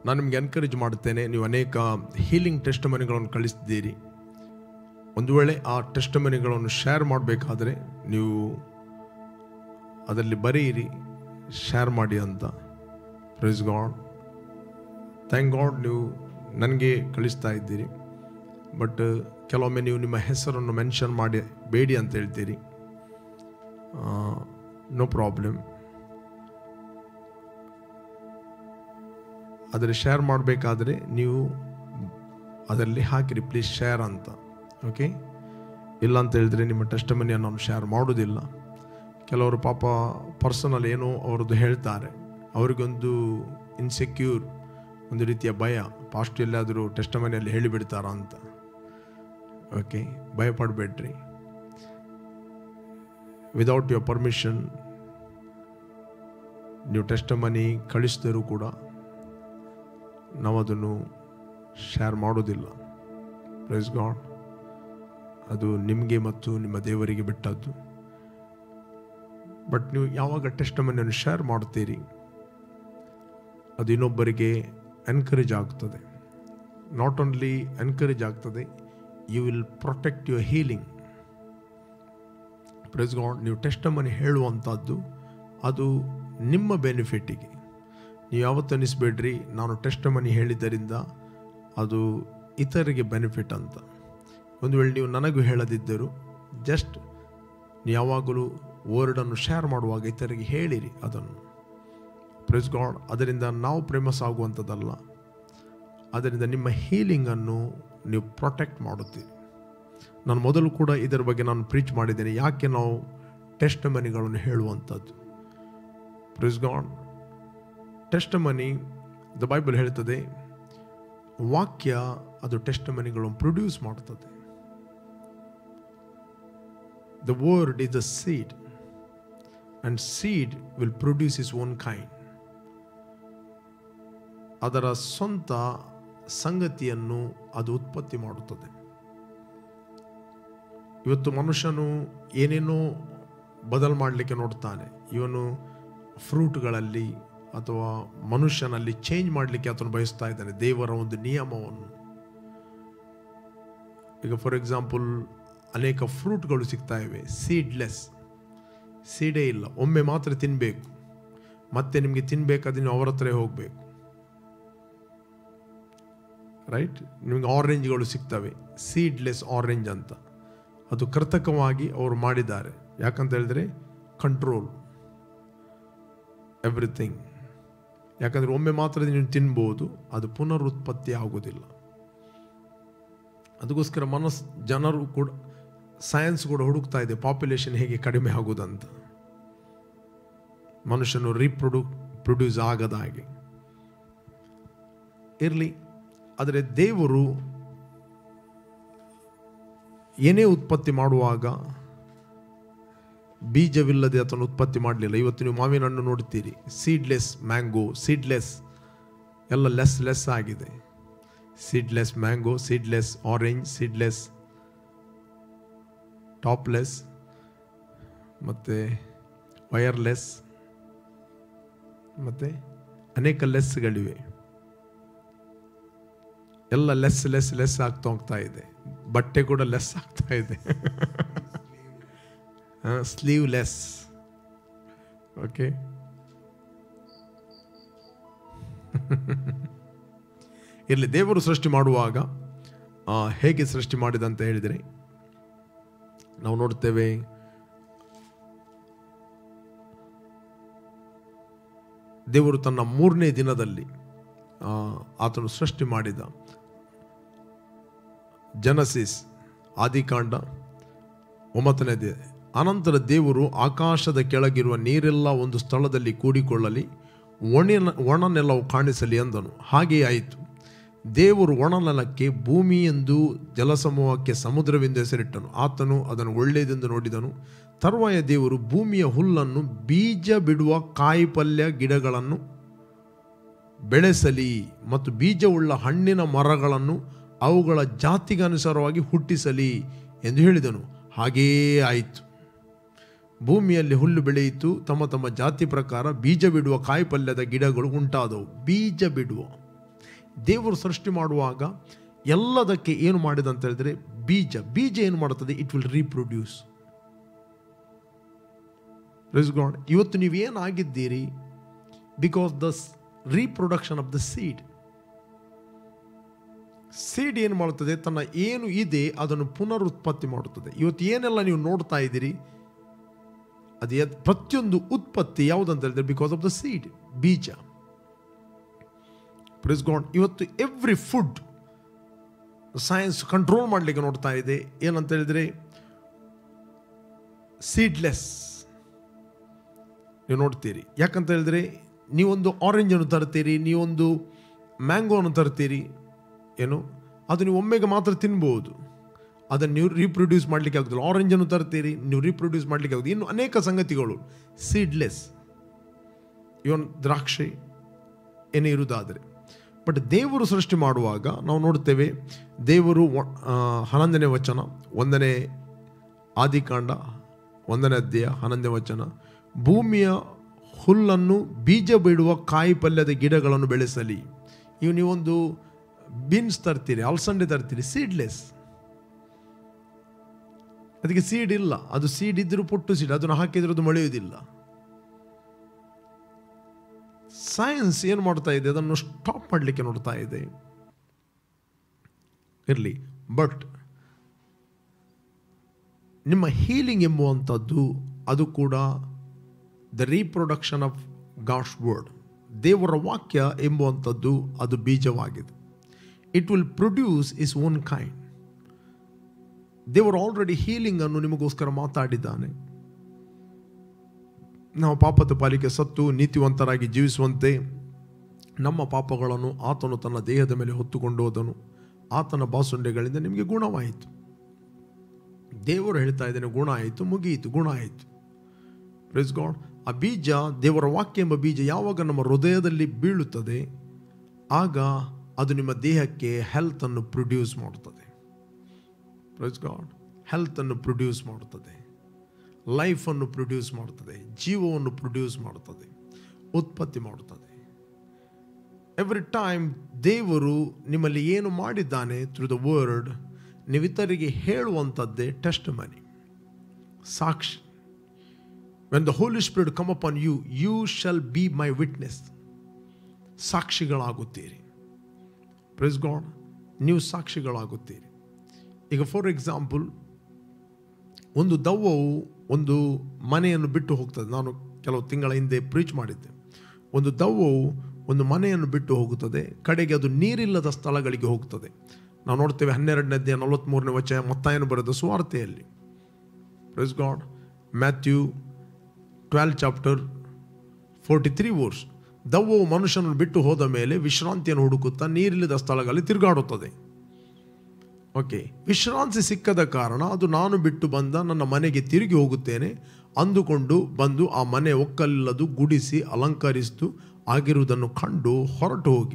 ನಾನು ನಿಮಗೆ ಎನ್ಕರೇಜ್ ಮಾಡುತ್ತೇನೆ ನೀವು ಅನೇಕ ಹೀಲಿಂಗ್ ಟೆಸ್ಟ್ ಮನೆಗಳನ್ನು ಕಳಿಸಿದ್ದೀರಿ ಒಂದು ವೇಳೆ ಆ ಟೆಸ್ಟ್ ಮನೆಗಳನ್ನು ಶೇರ್ ಮಾಡಬೇಕಾದ್ರೆ ನೀವು ಅದರಲ್ಲಿ ಬರೆಯಿರಿ ಶೇರ್ ಮಾಡಿ ಅಂತ ಪ್ರೈಸ್ ಗಾಡ್ ಥ್ಯಾಂಕ್ ಗಾಡ್ ನೀವು ನನಗೆ ಕಳಿಸ್ತಾ ಇದ್ದೀರಿ ಬಟ್ ಕೆಲವೊಮ್ಮೆ ನೀವು ನಿಮ್ಮ ಹೆಸರನ್ನು ಮೆನ್ಷನ್ ಮಾಡಿ ಬೇಡಿ ಅಂತ ಹೇಳ್ತೀರಿ ನೋ ಪ್ರಾಬ್ಲಮ್ ಆದರೆ ಶೇರ್ ಮಾಡಬೇಕಾದ್ರೆ ನೀವು ಅದರಲ್ಲಿ ಹಾಕಿರಿ ಪ್ಲೀಸ್ ಶೇರ್ ಅಂತ ಓಕೆ ಇಲ್ಲ ಅಂತ ಹೇಳಿದ್ರೆ ನಿಮ್ಮ ಟೆಸ್ಟ್ ಮನಿಯನ್ನು ನಾನು ಶೇರ್ ಮಾಡೋದಿಲ್ಲ ಕೆಲವರು ಪಾಪ ಪರ್ಸನಲ್ ಏನೋ ಅವ್ರದ್ದು ಹೇಳ್ತಾರೆ ಅವರಿಗೊಂದು ಇನ್ಸೆಕ್ಯೂರ್ ಒಂದು ರೀತಿಯ ಭಯ ಪಾಸ್ಟ್ ಎಲ್ಲಾದರೂ ಟೆಸ್ಟ್ ಮನೆಯಲ್ಲಿ ಹೇಳಿಬಿಡ್ತಾರ ಅಂತ ಓಕೆ ಭಯಪಡಬೇಡ್ರಿ ವಿದೌಟ್ ಯುವರ್ ಪರ್ಮಿಷನ್ ನೀವು ಟೆಸ್ಟ್ ಮನಿ ಕಳಿಸಿದರೂ ಕೂಡ ನಾವು ಅದನ್ನು ಶೇರ್ ಮಾಡೋದಿಲ್ಲ ಪ್ರೈಸ್ ಗಾಡ್ ಅದು ನಿಮಗೆ ಮತ್ತು ನಿಮ್ಮ ದೇವರಿಗೆ ಬಿಟ್ಟದ್ದು ಬಟ್ ನೀವು ಯಾವಾಗ ಟೆಸ್ಟ್ ಮನೆಯನ್ನು ಶೇರ್ ಮಾಡ್ತೀರಿ ಅದು ಇನ್ನೊಬ್ಬರಿಗೆ ಎನ್ಕರೇಜ್ ಆಗ್ತದೆ ನಾಟ್ ಓನ್ಲಿ ಎನ್ಕರೇಜ್ ಆಗ್ತದೆ you will protect your healing praise God ನೀವು ಟೆಸ್ಟ್ ಮನಿ ಹೇಳುವಂಥದ್ದು ಅದು ನಿಮ್ಮ ಬೆನಿಫಿಟ್ಟಿಗೆ ನೀವು ಯಾವತ್ತು ಅನಿಸ್ಬೇಡ್ರಿ ನಾನು ಟೆಸ್ಟ್ ಮನಿ ಹೇಳಿದ್ದರಿಂದ ಅದು ಇತರಿಗೆ ಬೆನಿಫಿಟ್ ಅಂತ ಒಂದು ವೇಳೆ ನೀವು ನನಗೂ ಹೇಳದಿದ್ದರೂ ಜಸ್ಟ್ ನೀವು ಯಾವಾಗಲೂ ವರ್ಡನ್ನು ಶೇರ್ ಮಾಡುವಾಗ ಇತರಿಗೆ ಹೇಳಿರಿ ಅದನ್ನು ಪ್ರೆಸ್ ಗಾಡ್ ಅದರಿಂದ ನಾವು ಪ್ರೇಮಸ್ ಆಗುವಂಥದ್ದಲ್ಲ ಅದರಿಂದ ನಿಮ್ಮ ಹೀಲಿಂಗನ್ನು ನೀವು ಪ್ರೊಟೆಕ್ಟ್ ಮಾಡುತ್ತೀರಿ ನಾನು ಮೊದಲು ಕೂಡ ಇದರ ಬಗ್ಗೆ ನಾನು ಪ್ರೀಚ್ ಮಾಡಿದ್ದೇನೆ ಯಾಕೆ ನಾವು ಟೆಸ್ಟ್ ಮನಿಗಳನ್ನು ಹೇಳುವಂಥದ್ದು praise God testimony the Bible ಹೇಳ್ತದೆ ವಾಕ್ಯ ಅದು ಟೆಸ್ಟ್ ಮನಿಗಳನ್ನು ಪ್ರೊಡ್ಯೂಸ್ ಮಾಡ್ತದೆ the word is the seed and seed will produce its own kind ಅದರ ಸ್ವಂತ ಸಂಗತಿಯನ್ನು ಅದು ಉತ್ಪತ್ತಿ ಮಾಡುತ್ತದೆ ಇವತ್ತು ಮನುಷ್ಯನು ಏನೇನೋ ಬದಲು ಮಾಡಲಿಕ್ಕೆ ನೋಡ್ತಾನೆ ಇವನು ಫ್ರೂಟ್ಗಳಲ್ಲಿ ಅಥವಾ ಮನುಷ್ಯನಲ್ಲಿ ಚೇಂಜ್ ಮಾಡಲಿಕ್ಕೆ ಆತನು ಬಯಸ್ತಾ ಇದ್ದಾನೆ ದೇವರ ಒಂದು ನಿಯಮವನ್ನು ಈಗ ಫಾರ್ ಎಕ್ಸಾಂಪಲ್ ಅನೇಕ ಫ್ರೂಟ್ಗಳು ಸಿಗ್ತಾ ಇವೆ ಸೀಡ್ಲೆಸ್ ಸೀಡೇ ಇಲ್ಲ ಒಮ್ಮೆ ಮಾತ್ರ ತಿನ್ನಬೇಕು ಮತ್ತೆ ನಿಮಗೆ ತಿನ್ನಬೇಕಾದ್ರೆ ನೀವು ಅವರ ಹತ್ರ ಹೋಗಬೇಕು ರೈಟ್ ನಿಮಗೆ ಆರೆಂಜ್ಗಳು ಸಿಗ್ತವೆ ಸೀಡ್ಲೆಸ್ ಆರೆಂಜ್ ಅಂತ ಅದು ಕೃತಕವಾಗಿ ಅವರು ಮಾಡಿದ್ದಾರೆ ಯಾಕಂತ ಹೇಳಿದ್ರೆ ಕಂಟ್ರೋಲ್ ಎವ್ರಿಥಿಂಗ್ ಯಾಕಂದರೆ ಒಮ್ಮೆ ಮಾತ್ರ ನೀವು ತಿನ್ಬೋದು ಅದು ಪುನರುತ್ಪತ್ತಿ ಆಗೋದಿಲ್ಲ ಅದಕ್ಕೋಸ್ಕರ ಮನಸ್ ಜನರು ಕೂಡ ಸೈನ್ಸ್ ಕೂಡ ಹುಡುಕ್ತಾ ಇದೆ ಪಾಪ್ಯುಲೇಷನ್ ಹೇಗೆ ಕಡಿಮೆ ಆಗೋದಂತ ಮನುಷ್ಯನು ರೀಪ್ರೊಡ್ಯೂ ಪ್ರೊಡ್ಯೂಸ್ ಆಗದ ಹಾಗೆ ಇರಲಿ ಆದರೆ ದೇವರು ಏನೇ ಉತ್ಪತ್ತಿ ಮಾಡುವಾಗ ಬೀಜವಿಲ್ಲದೆ ಅದನ್ನು ಉತ್ಪತ್ತಿ ಮಾಡಲಿಲ್ಲ ಇವತ್ತು ನೀವು ಮಾವಿನ ಹಣ್ಣು ನೋಡ್ತೀರಿ ಸೀಡ್ಲೆಸ್ ಮ್ಯಾಂಗೋ ಸೀಡ್ಲೆಸ್ ಎಲ್ಲ ಲೆಸ್ ಲೆಸ್ ಆಗಿದೆ seedless mango seedless orange seedless topless ಮತ್ತು ವಯರ್ಲೆಸ್ ಮತ್ತು ಅನೇಕ ಲೆಸ್ಗಳಿವೆ ಎಲ್ಲ ಲೆಸ್ ಲೆಸ್ ಲೆಸ್ ಆಗ್ತಾ ಹೋಗ್ತಾ ಇದೆ ಬಟ್ಟೆ ಕೂಡ ಲೆಸ್ ಆಗ್ತಾ ಇದೆ ಸ್ಲೀವ್ಲೆಸ್ ಓಕೆ ಇರಲಿ ದೇವರು ಸೃಷ್ಟಿ ಮಾಡುವಾಗ ಆ, ಹೇಗೆ ಸೃಷ್ಟಿ ಮಾಡಿದ ಅಂತ ಹೇಳಿದರೆ ನಾವು ನೋಡ್ತೇವೆ ದೇವರು ತನ್ನ ಮೂರನೇ ದಿನದಲ್ಲಿ ಆ, ಆತನು ಸೃಷ್ಟಿ ಮಾಡಿದ ಜನಸಿಸ್ ಆದಿಕಾಂಡ ಒಂಬತ್ತನೇದೇ ಅನಂತರ ದೇವರು ಆಕಾಶದ ಕೆಳಗಿರುವ ನೀರೆಲ್ಲ ಒಂದು ಸ್ಥಳದಲ್ಲಿ ಕೂಡಿಕೊಳ್ಳಲಿ ಒಣ ಒಣನೆಲವು ಕಾಣಿಸಲಿ ಎಂದನು ಹಾಗೆಯೇ ಆಯಿತು ದೇವರು ಒಣನೆಲಕ್ಕೆ ಭೂಮಿ ಎಂದು ಜಲಸಮೂಹಕ್ಕೆ ಸಮುದ್ರವೆಂದು ಹೆಸರಿಟ್ಟನು ಆತನು ಅದನ್ನು ಒಳ್ಳೆಯದೆಂದು ನೋಡಿದನು ತರುವಾಯ ದೇವರು ಭೂಮಿಯ ಹುಲ್ಲನ್ನು ಬೀಜ ಬಿಡುವ ಕಾಯಿಪಲ್ಯ ಗಿಡಗಳನ್ನು ಬೆಳೆಸಲಿ ಮತ್ತು ಬೀಜವುಳ್ಳ ಹಣ್ಣಿನ ಮರಗಳನ್ನು ಅವುಗಳ ಜಾತಿಗನುಸಾರವಾಗಿ ಹುಟ್ಟಿಸಲಿ ಎಂದು ಹೇಳಿದನು ಹಾಗೆಯೇ ಆಯಿತು ಭೂಮಿಯಲ್ಲಿ ಹುಲ್ಲು ಬೆಳೆಯಿತು ತಮ್ಮ ತಮ್ಮ ಜಾತಿ ಪ್ರಕಾರ ಬೀಜ ಬಿಡುವ ಕಾಯಿಪಲ್ಯದ ಗಿಡಗಳು ಉಂಟಾದವು ಬೀಜ ಬಿಡುವ ದೇವರು ಸೃಷ್ಟಿ ಮಾಡುವಾಗ ಎಲ್ಲದಕ್ಕೆ ಏನು ಮಾಡಿದ ಅಂತ ಹೇಳಿದ್ರೆ ಬೀಜ ಬೀಜ ಏನು ಮಾಡುತ್ತದೆ ಇಟ್ ವಿಲ್ ರೀಪ್ರೊಡ್ಯೂಸ್ ಗಾಡ್ ಇವತ್ತು ನೀವು ಏನಾಗಿದ್ದೀರಿ because the reproduction of the seed seed ಏನು ಮಾಡುತ್ತದೆ ತನ್ನ ಏನು ಇದೆ ಅದನ್ನು ಪುನರುತ್ಪತ್ತಿ ಮಾಡುತ್ತದೆ ಇವತ್ತು ಏನೆಲ್ಲ ನೀವು ನೋಡ್ತಾ ಇದ್ದೀರಿ ಅದು ಎದ್- ಪ್ರತಿಯೊಂದು ಉತ್ಪತ್ತಿ ಯಾವುದಂತ ಹೇಳಿದ್ರೆ ಬಿಕಾಸ್ ಆಫ್ ದ ಸೀಡ್ ಬೀಜ ಪ್ರಿಸ್ ಗಾಡ್ ಇವತ್ತು ಎವ್ರಿ ಫುಡ್ ಸೈನ್ಸ್ ಕಂಟ್ರೋಲ್ ಮಾಡಲಿಕ್ಕೆ ನೋಡ್ತಾ ಇದೆ ಏನಂತ ಹೇಳಿದ್ರೆ ಸೀಡ್ಲೆಸ್ ನೀವು ನೋಡ್ತೀರಿ ಯಾಕಂತ ಹೇಳಿದ್ರೆ ನೀವೊಂದು ಆರೆಂಜನ್ನು ತರ್ತೀರಿ ನೀವೊಂದು ಮ್ಯಾಂಗೋವನ್ನು ತರ್ತೀರಿ ಏನು ಅದು ನೀವು ಒಮ್ಮೆಗೆ ಮಾತ್ರ ತಿನ್ಬೋದು ಅದನ್ನು ನೀವು ರೀಪ್ರೊಡ್ಯೂಸ್ ಮಾಡಲಿಕ್ಕೆ ಆಗೋದಿಲ್ಲ ಆರೆಂಜನ್ನು ತರ್ತೀರಿ ನೀವು ರೀಪ್ರೊಡ್ಯೂಸ್ ಮಾಡಲಿಕ್ಕೆ ಆಗೋದು ಇನ್ನು ಅನೇಕ ಸಂಗತಿಗಳು ಸೀಡ್ಲೆಸ್ ಇವನ್ ದ್ರಾಕ್ಷಿ ಏನೇ ಇರುವುದಾದರೆ ಬಟ್ ದೇವರು ಸೃಷ್ಟಿ ಮಾಡುವಾಗ ನಾವು ನೋಡ್ತೇವೆ ದೇವರು ವ- ಆ, ಹನ್ನೊಂದನೇ ವಚನ ಒಂದನೇ ಆದಿಕಾಂಡ ಒಂದನೇ ಅಧ್ಯಾಯ ಹನ್ನೊಂದನೇ ವಚನ ಭೂಮಿಯ ಹುಲ್ಲನ್ನು ಬೀಜ ಬಿಡುವ ಕಾಯಿ ಪಲ್ಯದ ಗಿಡಗಳನ್ನು ಬೆಳೆಸಲಿ ಇವು ನೀವೊಂದು ಬೀನ್ಸ್ ತರ್ತೀರಿ ಅಲಸಂಡೆ ತರ್ತೀರಿ ಸೀಡ್ಲೆಸ್ ಅದಕ್ಕೆ ಸೀಡ್ ಇಲ್ಲ ಅದು ಸೀಡ್ ಇದ್ರೂ ಪುಟ್ಟು ಸೀಡ್ ಅದನ್ನು ಹಾಕಿದ್ರೆ ಅದು ಮೊಳೆಯುವುದಿಲ್ಲ ಸೈನ್ಸ್ ಏನು ಮಾಡ್ತಾ ಇದೆ ಅದನ್ನು ಸ್ಟಾಪ್ ಮಾಡಲಿಕ್ಕೆ ನೋಡ್ತಾ ಇದೆ ಇರಲಿ ಬಟ್ ನಿಮ್ಮ ಹೀಲಿಂಗ್ ಎಂಬುವಂಥದ್ದು ಅದು ಕೂಡ the reproduction of God's word ದೇವರ ವಾಕ್ಯ ಎಂಬುವಂಥದ್ದು ಅದು ಬೀಜವಾಗಿದೆ it will produce its own kind ದೇವರು ಆಲ್ರೆಡಿ ಹೀಲಿಂಗ್ ಅನ್ನು ನಿಮಗೋಸ್ಕರ ಮಾತಾಡಿದ್ದಾನೆ ನಾವು ಪಾಪದ ಪಾಲಿಕೆ ಸತ್ತು ನೀತಿವಂತರಾಗಿ ಜೀವಿಸುವಂತೆ ನಮ್ಮ ಪಾಪಗಳನ್ನು ಆತನು ತನ್ನ ದೇಹದ ಮೇಲೆ ಹೊತ್ತುಕೊಂಡು ಹೋದನು ಆತನ ಬಾಸುಂಡೆಗಳಿಂದ ನಿಮಗೆ ಗುಣವಾಯಿತು ದೇವರು ಹೇಳ್ತಾ ಇದ್ದೇನೆ ಗುಣ ಆಯಿತು ಮುಗಿಯಿತು ಗುಣ ಆಯಿತು ಪ್ರೆಸ್ ಗಾಡ್ ಆ ಬೀಜ ದೇವರ ವಾಕ್ಯ ಎಂಬ ಬೀಜ ಯಾವಾಗ ನಮ್ಮ ಹೃದಯದಲ್ಲಿ ಬೀಳುತ್ತದೆ ಆಗ ಅದು ನಿಮ್ಮ ದೇಹಕ್ಕೆ ಹೆಲ್ತ್ ಅನ್ನು ಪ್ರೊಡ್ಯೂಸ್ ಮಾಡುತ್ತದೆ ಪ್ರೈಸ್ ಗಾಡ್ ಹೆಲ್ತ್ ಅನ್ನು ಪ್ರೊಡ್ಯೂಸ್ ಮಾಡುತ್ತದೆ ಲೈಫನ್ನು ಪ್ರೊಡ್ಯೂಸ್ ಮಾಡುತ್ತದೆ ಜೀವವನ್ನು ಪ್ರೊಡ್ಯೂಸ್ ಮಾಡುತ್ತದೆ ಉತ್ಪತ್ತಿ ಮಾಡುತ್ತದೆ ಎವ್ರಿ ಟೈಮ್ ದೇವರು ನಿಮ್ಮಲ್ಲಿ ಏನು ಮಾಡಿದ್ದಾನೆ ಥ್ರೂ ದ ವರ್ಡ್ ನೀವು ಇತರಿಗೆ ಹೇಳುವಂಥದ್ದೇ ಟೆಸ್ಟ್ ಮನಿ ಸಾಕ್ಷಿ when the Holy Spirit come upon you you shall be my witness ಸಾಕ್ಷಿಗಳಾಗುತ್ತೀರಿ ಪ್ರೆಸ್ ಗಾಡ್ ನೀವು ಸಾಕ್ಷಿಗಳಾಗುತ್ತೀರಿ ಈಗ ಫಾರ್ ಎಕ್ಸಾಂಪಲ್ ಒಂದು ದವ್ವವು ಒಂದು ಮನೆಯನ್ನು ಬಿಟ್ಟು ಹೋಗ್ತದೆ ನಾನು ಕೆಲವು ತಿಂಗಳ ಹಿಂದೆ ಪ್ರೀಚ್ ಮಾಡಿದ್ದೆ ಒಂದು ದವ್ವವು ಒಂದು ಮನೆಯನ್ನು ಬಿಟ್ಟು ಹೋಗುತ್ತದೆ ಕಡೆಗೆ ಅದು ನೀರಿಲ್ಲದ ಸ್ಥಳಗಳಿಗೆ ಹೋಗ್ತದೆ ನಾವು ನೋಡ್ತೇವೆ ಹನ್ನೆರಡನೇ ಅಧ್ಯಾಯ ನಲವತ್ತ್ಮೂರನೇ ವಚನ ಮತ್ತಾಯನು ಬರೆದ ಸುವಾರ್ತೆಯಲ್ಲಿ praise God Matthew twelve chapter forty three verse ದವ್ವವು ಮನುಷ್ಯನನ್ನು ಬಿಟ್ಟು ಹೋದ ಮೇಲೆ ವಿಶ್ರಾಂತಿಯನ್ನು ಹುಡುಕುತ್ತಾ ನೀರಿಲ್ಲದ ಸ್ಥಳಗಳಲ್ಲಿ ತಿರುಗಾಡುತ್ತದೆ ಓಕೆ ವಿಶ್ರಾಂತಿ ಸಿಕ್ಕದ ಕಾರಣ ಅದು ನಾನು ಬಿಟ್ಟು ಬಂದ ನನ್ನ ಮನೆಗೆ ತಿರುಗಿ ಹೋಗುತ್ತೇನೆ ಅಂದುಕೊಂಡು ಬಂದು ಆ ಮನೆ ಒಕ್ಕಲಿಲ್ಲದು ಗುಡಿಸಿ ಅಲಂಕರಿಸಿತು ಆಗಿರುವುದನ್ನು ಕಂಡು ಹೊರಟು ಹೋಗಿ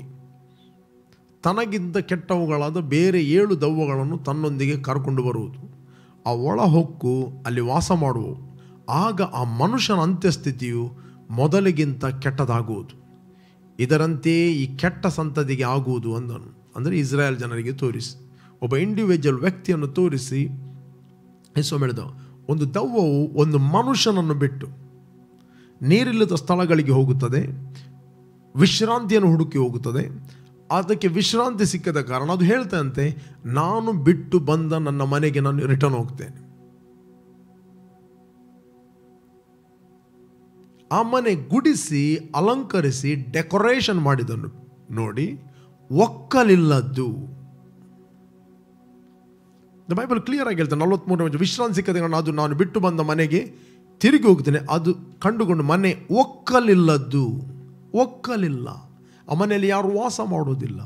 ತನಗಿಂತ ಕೆಟ್ಟವುಗಳಾದ ಬೇರೆ ಏಳು ದವ್ವಗಳನ್ನು ತನ್ನೊಂದಿಗೆ ಕರ್ಕೊಂಡು ಬರುವುದು ಆ ಒಳ ಹೊಕ್ಕು ಅಲ್ಲಿ ವಾಸ ಮಾಡುವು ಆಗ ಆ ಮನುಷ್ಯನ ಅಂತ್ಯಸ್ಥಿತಿಯು ಮೊದಲಿಗಿಂತ ಕೆಟ್ಟದಾಗುವುದು ಇದರಂತೆಯೇ ಈ ಕೆಟ್ಟ ಸಂತತಿಗೆ ಆಗುವುದು ಅಂದನು ಅಂದರೆ ಇಸ್ರಾಯೇಲ್ ಜನರಿಗೆ ತೋರಿಸಿ ಒಬ್ಬ ಇಂಡಿವಿಜುವಲ್ ವ್ಯಕ್ತಿಯನ್ನು ತೋರಿಸಿ ಯೇಸು ಹೇಳಿದ ಒಂದು ದವ್ವವು ಒಂದು ಮನುಷ್ಯನನ್ನು ಬಿಟ್ಟು ನೀರಿಲ್ಲದ ಸ್ಥಳಗಳಿಗೆ ಹೋಗುತ್ತದೆ ವಿಶ್ರಾಂತಿಯನ್ನು ಹುಡುಕಿ ಹೋಗುತ್ತದೆ ಅದಕ್ಕೆ ವಿಶ್ರಾಂತಿ ಸಿಕ್ಕದ ಕಾರಣ ಅದು ಹೇಳ್ತಂತೆ ನಾನು ಬಿಟ್ಟು ಬಂದ ನನ್ನ ಮನೆಗೆ ನಾನು ರಿಟರ್ನ್ ಹೋಗ್ತೇನೆ ಆ ಮನೆ ಗುಡಿಸಿ ಅಲಂಕರಿಸಿ ಡೆಕೋರೇಷನ್ ಮಾಡಿದನು ನೋಡಿ ಒಕ್ಕಲಿಲ್ಲದ್ದು ದ ಬೈಬಲ್ ಕ್ಲಿಯರ್ ಆಗಿ ಹೇಳ್ತಾನೆ ನಲವತ್ಮೂರನೇ ವಿಶ್ರಾಂತಿ ಸಿಕ್ಕದ ಕಾರಣ ಅದು ನಾನು ಬಿಟ್ಟು ಬಂದ ಮನೆಗೆ ತಿರುಗಿ ಹೋಗ್ತೇನೆ ಅದು ಕಂಡುಕೊಂಡು ಮನೆ ಒಕ್ಕಲಿಲ್ಲದ್ದು ಒಕ್ಕಲಿಲ್ಲ ಆ ಮನೆಯಲ್ಲಿ ಯಾರು ವಾಸ ಮಾಡೋದಿಲ್ಲ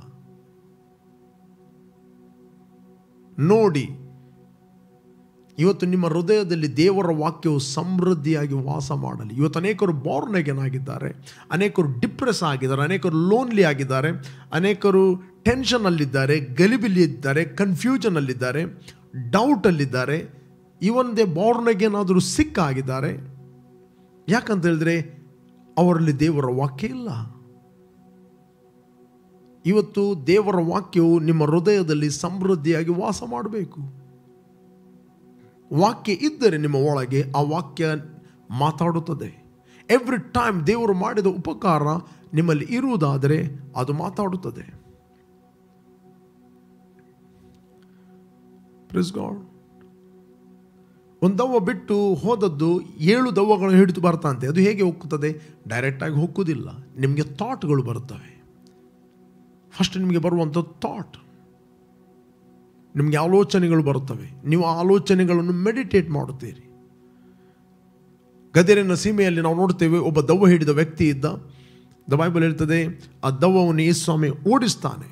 ನೋಡಿ ಇವತ್ತು ನಿಮ್ಮ ಹೃದಯದಲ್ಲಿ ದೇವರ ವಾಕ್ಯವು ಸಮೃದ್ಧಿಯಾಗಿ ವಾಸ ಮಾಡಲಿ ಇವತ್ತು ಅನೇಕರು ಬಾರ್ನ್ ಆಗಿದ್ದಾರೆ ಅನೇಕರು ಡಿಪ್ರೆಸ್ ಆಗಿದ್ದಾರೆ ಅನೇಕರು ಲೋನ್ಲಿ ಆಗಿದ್ದಾರೆ ಅನೇಕರು ಟೆನ್ಷನ್ನಲ್ಲಿದ್ದಾರೆ ಗಲಿಬಿಲಿದ್ದಾರೆ ಕನ್ಫ್ಯೂಷನಲ್ಲಿದ್ದಾರೆ ಡೌಟಲ್ಲಿದ್ದಾರೆ ಇವನ್ ದೇ ಬಾರ್ನ್ ಏನಾದರೂ ಸಿಕ್ಕ ಆಗಿದ್ದಾರೆ ಯಾಕಂತ ಹೇಳಿದ್ರೆ ಅವರಲ್ಲಿ ದೇವರ ವಾಕ್ಯ ಇಲ್ಲ ಇವತ್ತು ದೇವರ ವಾಕ್ಯವು ನಿಮ್ಮ ಹೃದಯದಲ್ಲಿ ಸಮೃದ್ಧಿಯಾಗಿ ವಾಸ ಮಾಡಬೇಕು ವಾಕ್ಯ ಇದ್ದರೆ ನಿಮ್ಮ ಒಳಗೆ ಆ ವಾಕ್ಯ ಮಾತಾಡುತ್ತದೆ ಎವ್ರಿ ಟೈಮ್ ದೇವರು ಮಾಡಿದ ಉಪಕಾರ ನಿಮ್ಮಲ್ಲಿ ಇರುವುದಾದರೆ ಅದು ಮಾತಾಡುತ್ತದೆ ಪ್ರಿಸ್ ಗಾಡ್ ಒಂದು ದವ್ವ ಬಿಟ್ಟು ಹೋದದ್ದು ಏಳು ದವ್ವಗಳು ಹಿಡಿದು ಬರ್ತಂತೆ ಅದು ಹೇಗೆ ಹೋಗ್ತದೆ ಡೈರೆಕ್ಟಾಗಿ ಹೋಗುವುದಿಲ್ಲ ನಿಮಗೆ ಥಾಟ್ಗಳು ಬರುತ್ತವೆ ಫಸ್ಟ್ ನಿಮಗೆ ಬರುವಂಥ ಥಾಟ್ ನಿಮಗೆ ಆಲೋಚನೆಗಳು ಬರುತ್ತವೆ ನೀವು ಆ ಆಲೋಚನೆಗಳನ್ನು ಮೆಡಿಟೇಟ್ ಮಾಡುತ್ತೀರಿ ಗದರಿನ ಸೀಮೆಯಲ್ಲಿ ನಾವು ನೋಡ್ತೇವೆ ಒಬ್ಬ ದವ್ವ ಹಿಡಿದ ವ್ಯಕ್ತಿ ಇದ್ದ ದ ಬೈಬಲ್ ಹೇಳ್ತದೆ ಆ ದವ್ವವನ್ನು ಈ ಸ್ವಾಮಿ ಓಡಿಸ್ತಾನೆ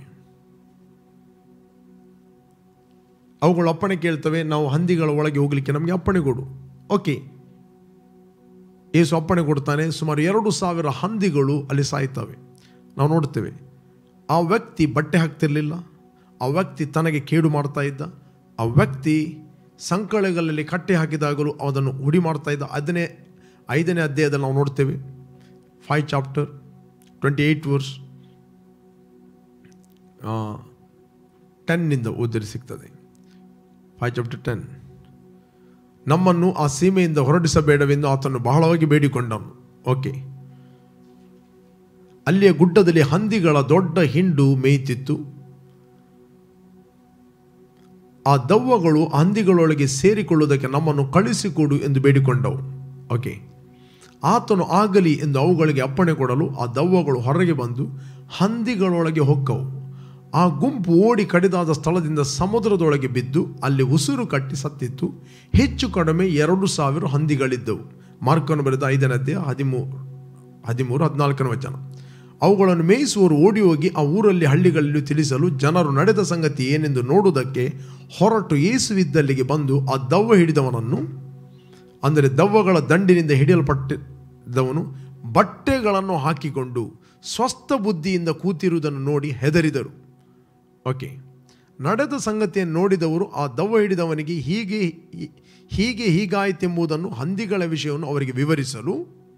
ಅವುಗಳು ಅಪ್ಪಣೆ ಕೇಳ್ತವೆ ನಾವು ಹಂದಿಗಳ ಒಳಗೆ ಹೋಗಲಿಕ್ಕೆ ನಮಗೆ ಅಪ್ಪಣೆ ಕೊಡು ಓಕೆ ಏಸು ಅಪ್ಪಣೆ ಕೊಡ್ತಾನೆ ಸುಮಾರು ಎರಡು ಸಾವಿರ ಹಂದಿಗಳು ಅಲ್ಲಿ ಸಾಯ್ತವೆ ನಾವು ನೋಡ್ತೇವೆ ಆ ವ್ಯಕ್ತಿ ಬಟ್ಟೆ ಹಾಕ್ತಿರ್ಲಿಲ್ಲ ಆ ವ್ಯಕ್ತಿ ತನಗೆ ಕೇಡು ಮಾಡ್ತಾ ಇದ್ದ ಆ ವ್ಯಕ್ತಿ ಸಂಕಳೆಗಳಲ್ಲಿ ಕಟ್ಟಿ ಹಾಕಿದಾಗಲೂ ಅದನ್ನು ಹುಡಿ ಮಾಡ್ತಾ ಇದ್ದ ಅದನ್ನೇ ಐದನೇ ಅಧ್ಯಾಯದಲ್ಲಿ ನಾವು ನೋಡ್ತೇವೆ five chapter twenty eight verse ಟೆನ್ನಿಂದ ಓದಿರಿ ಸಿಗ್ತದೆ ಫೈವ್ ಚಾಪ್ಟರ್ ಟೆನ್ ನಮ್ಮನ್ನು ಆ ಸೀಮೆಯಿಂದ ಹೊರಡಿಸಬೇಡವೆಂದು ಆತನು ಬಹಳವಾಗಿ ಬೇಡಿಕೊಂಡನು ಓಕೆ ಅಲ್ಲಿಯ ಗುಡ್ಡದಲ್ಲಿ ಹಂದಿಗಳ ದೊಡ್ಡ ಹಿಂಡು ಮೇಯ್ತಿತ್ತು ಆ ದವ್ವಗಳು ಹಂದಿಗಳೊಳಗೆ ಸೇರಿಕೊಳ್ಳುವುದಕ್ಕೆ ನಮ್ಮನ್ನು ಕಳಿಸಿಕೊಡು ಎಂದು ಬೇಡಿಕೊಂಡವು ಓಕೆ ಆತನು ಆಗಲಿ ಎಂದು ಅವುಗಳಿಗೆ ಅಪ್ಪಣೆ ಕೊಡಲು ಆ ದವ್ವಗಳು ಹೊರಗೆ ಬಂದು ಹಂದಿಗಳೊಳಗೆ ಹೊಕ್ಕವು ಆ ಗುಂಪು ಓಡಿ ಕಡಿದಾದ ಸ್ಥಳದಿಂದ ಸಮುದ್ರದೊಳಗೆ ಬಿದ್ದು ಅಲ್ಲಿ ಉಸಿರು ಕಟ್ಟಿ ಸತ್ತಿತ್ತು ಹೆಚ್ಚು ಕಡಿಮೆ ಎರಡು ಸಾವಿರ ಹಂದಿಗಳಿದ್ದವು ಮಾರ್ಕನ್ನು ಬರೆದ ಐದನೇ ಅಧ್ಯಾಯ ಹದಿಮೂರು ಹದಿಮೂರು ಹದಿನಾಲ್ಕನೇ ವಚನ ಅವುಗಳನ್ನು ಮೇಯಿಸುವವರು ಓಡಿ ಹೋಗಿ ಆ ಊರಲ್ಲಿ ಹಳ್ಳಿಗಳಲ್ಲಿ ತಿಳಿಸಲು ಜನರು ನಡೆದ ಸಂಗತಿ ಏನೆಂದು ನೋಡುವುದಕ್ಕೆ ಹೊರಟು ಯೇಸುವಿದ್ದಲ್ಲಿಗೆ ಬಂದು ಆ ದವ್ವ ಹಿಡಿದವನನ್ನು ಅಂದರೆ ದವ್ವಗಳ ದಂಡಿನಿಂದ ಹಿಡಿಯಲ್ಪಟ್ಟಿದ್ದವನು ಬಟ್ಟೆಗಳನ್ನು ಹಾಕಿಕೊಂಡು ಸ್ವಸ್ಥ ಬುದ್ಧಿಯಿಂದ ಕೂತಿರುವುದನ್ನು ನೋಡಿ ಹೆದರಿದರು ಓಕೆ ನಡೆದ ಸಂಗತಿಯನ್ನು ನೋಡಿದವರು ಆ ದವ್ವ ಹಿಡಿದವನಿಗೆ ಹೀಗೆ ಹೀಗೆ ಹೀಗಾಯಿತೆಂಬುದನ್ನು ಹಂದಿಗಳ ವಿಷಯವನ್ನು ಅವರಿಗೆ ವಿವರಿಸಲು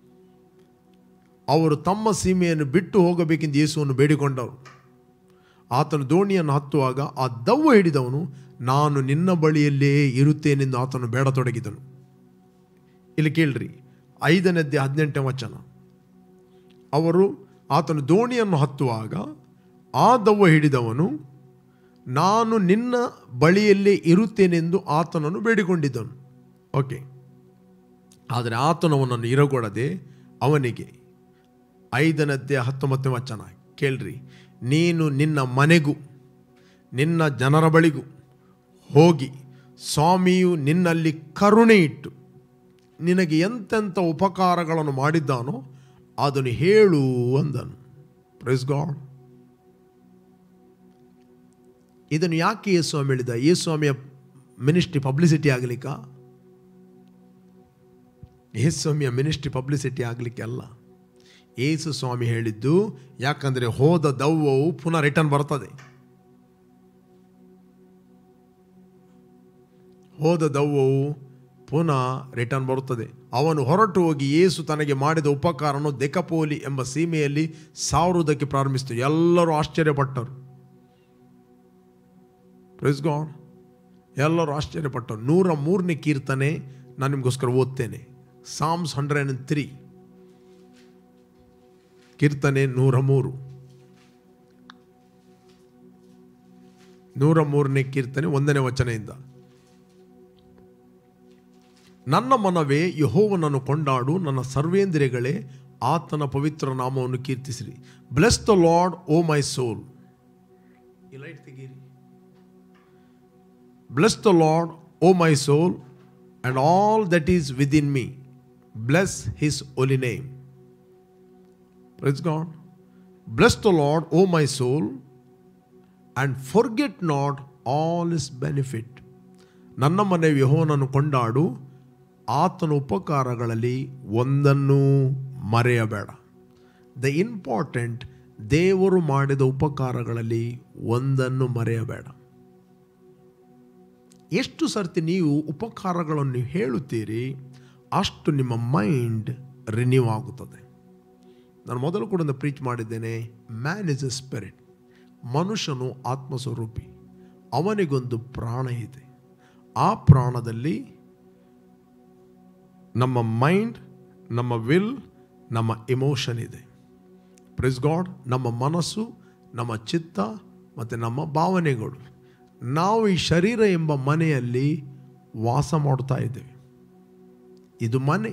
ಅವರು ತಮ್ಮ ಸೀಮೆಯನ್ನು ಬಿಟ್ಟು ಹೋಗಬೇಕೆಂದು ಯೇಸುವನ್ನು ಬೇಡಿಕೊಂಡರು ಆತನು ದೋಣಿಯನ್ನು ಹತ್ತುವಾಗ ಆ ದವ್ವ ಹಿಡಿದವನು ನಾನು ನಿನ್ನ ಬಳಿಯಲ್ಲೇ ಇರುತ್ತೇನೆಂದು ಆತನು ಬೇಡತೊಡಗಿದನು ಇಲ್ಲಿ ಕೇಳ್ರಿ ಐದನೇದ್ದೆ ಹದಿನೆಂಟನೇ ವಚನ ಅವರು ಆತನು ದೋಣಿಯನ್ನು ಹತ್ತುವಾಗ ಆ ದವ್ವ ಹಿಡಿದವನು ನಾನು ನಿನ್ನ ಬಳಿಯಲ್ಲೇ ಇರುತ್ತೇನೆಂದು ಆತನನ್ನು ಬೇಡಿಕೊಂಡಿದ್ದನು ಓಕೆ ಆದರೆ ಆತನು ಅವನನ್ನು ಇರಗೊಡದೆ ಅವನಿಗೆ ಐದನದ್ದೇ ಹತ್ತೊಂಬತ್ತನೇ ವಚನ ಕೇಳ್ರಿ ನೀನು ನಿನ್ನ ಮನೆಗೂ ನಿನ್ನ ಜನರ ಬಳಿಗೂ ಹೋಗಿ ಸ್ವಾಮಿಯು ನಿನ್ನಲ್ಲಿ ಕರುಣೆ ಇಟ್ಟು ನಿನಗೆ ಎಂತೆಂಥ ಉಪಕಾರಗಳನ್ನು ಮಾಡಿದ್ದಾನೋ ಅದನ್ನು ಹೇಳು ಅಂದನು ಪ್ರೈಸ್ ಗಾಡ್ ಇದನ್ನು ಯಾಕೆ ಯೇಸ್ವಾಮಿ ಹೇಳಿದ ಯೇಸ್ವಾಮಿಯ ಮಿನಿಸ್ಟ್ರಿ ಪಬ್ಲಿಸಿಟಿ ಆಗಲಿಕ್ಕ ಯೇಸ್ವಾಮಿಯ ಮಿನಿಸ್ಟ್ರಿ ಪಬ್ಲಿಸಿಟಿ ಆಗಲಿಕ್ಕೆ ಅಲ್ಲ ಯೇಸು ಸ್ವಾಮಿ ಹೇಳಿದ್ದು ಯಾಕಂದರೆ ಹೋದ ದವ್ವವು ಪುನಃ ರಿಟರ್ನ್ ಬರ್ತದೆ ಹೋದ ದವ್ವವು ಪುನಃ ರಿಟರ್ನ್ ಬರುತ್ತದೆ ಅವನು ಹೊರಟು ಹೋಗಿ ಯೇಸು ತನಗೆ ಮಾಡಿದ ಉಪಕಾರನು ದೆಕಪೋಲಿ ಎಂಬ ಸೀಮೆಯಲ್ಲಿ ಸಾರುವುದಕ್ಕೆ ಪ್ರಾರಂಭಿಸಿತು ಎಲ್ಲರೂ ಆಶ್ಚರ್ಯಪಟ್ಟರು ಪ್ರೈಸ್ ಗಾಡ್ ಎಲ್ಲರೂ ಆಶ್ಚರ್ಯಪಟ್ಟರು ನೂರ ಮೂರನೇ ಕೀರ್ತನೆ ನಾನು ನಿಮಗೋಸ್ಕರ ಓದ್ತೇನೆ ಸಾಮ್ಸ್ ಹಂಡ್ರೆಡ್ ಆ್ಯಂಡ್ ತ್ರೀ ಕೀರ್ತನೆ ನೂರ ಮೂರು ನೂರ ಮೂರನೇ ಕೀರ್ತನೆ ಒಂದನೇ ವಚನೆಯಿಂದ ನನ್ನ ಮನವೇ ಯಹೋವನನ್ನು ಕೊಂಡಾಡು ನನ್ನ ಸರ್ವೇಂದ್ರಿಯಗಳೇ ಆತನ ಪವಿತ್ರ ನಾಮವನ್ನು ಕೀರ್ತಿಸಿರಿ bless the Lord O my soul ಈ ಲೈಟ್ ತೆಗೀರಿ bless the Lord O my soul and all that is within me bless his holy name praise God bless the Lord O my soul and forget not all his benefit ನನ್ನ ಮನೆ ಯಹೋನನ್ನು ಕೊಂಡಾಡು ಆತನ ಉಪಕಾರಗಳಲ್ಲಿ ಒಂದನ್ನೂ ಮರೆಯಬೇಡ the important ದೇವರು ಮಾಡಿದ ಉಪಕಾರಗಳಲ್ಲಿ ಒಂದನ್ನು ಮರೆಯಬೇಡ ಎಷ್ಟು ಸರ್ತಿ ನೀವು ಉಪಕಾರಗಳನ್ನು ಹೇಳುತ್ತೀರಿ ಅಷ್ಟು ನಿಮ್ಮ ಮೈಂಡ್ ರಿನ್ಯೂ ಆಗುತ್ತದೆ ನಾನು ಮೊದಲು ಕೂಡ ಒಂದು ಪ್ರೀಚ್ ಮಾಡಿದ್ದೇನೆ ಮ್ಯಾನ್ ಇಸ್ ಎ ಸ್ಪಿರಿಟ್ ಮನುಷ್ಯನು ಆತ್ಮಸ್ವರೂಪಿ ಅವನಿಗೊಂದು ಪ್ರಾಣ ಇದೆ ಆ ಪ್ರಾಣದಲ್ಲಿ ನಮ್ಮ ಮೈಂಡ್ ನಮ್ಮ ವಿಲ್ ನಮ್ಮ ಇಮೋಷನ್ ಇದೆ ಪ್ರೆಸ್ ಗಾಡ್ ನಮ್ಮ ಮನಸ್ಸು ನಮ್ಮ ಚಿತ್ತ ಮತ್ತು ನಮ್ಮ ಭಾವನೆಗಳು ನಾವು ಈ ಶರೀರ ಎಂಬ ಮನೆಯಲ್ಲಿ ವಾಸ ಮಾಡ್ತಾ ಇದ್ದೇವೆ ಇದು ಮನೆ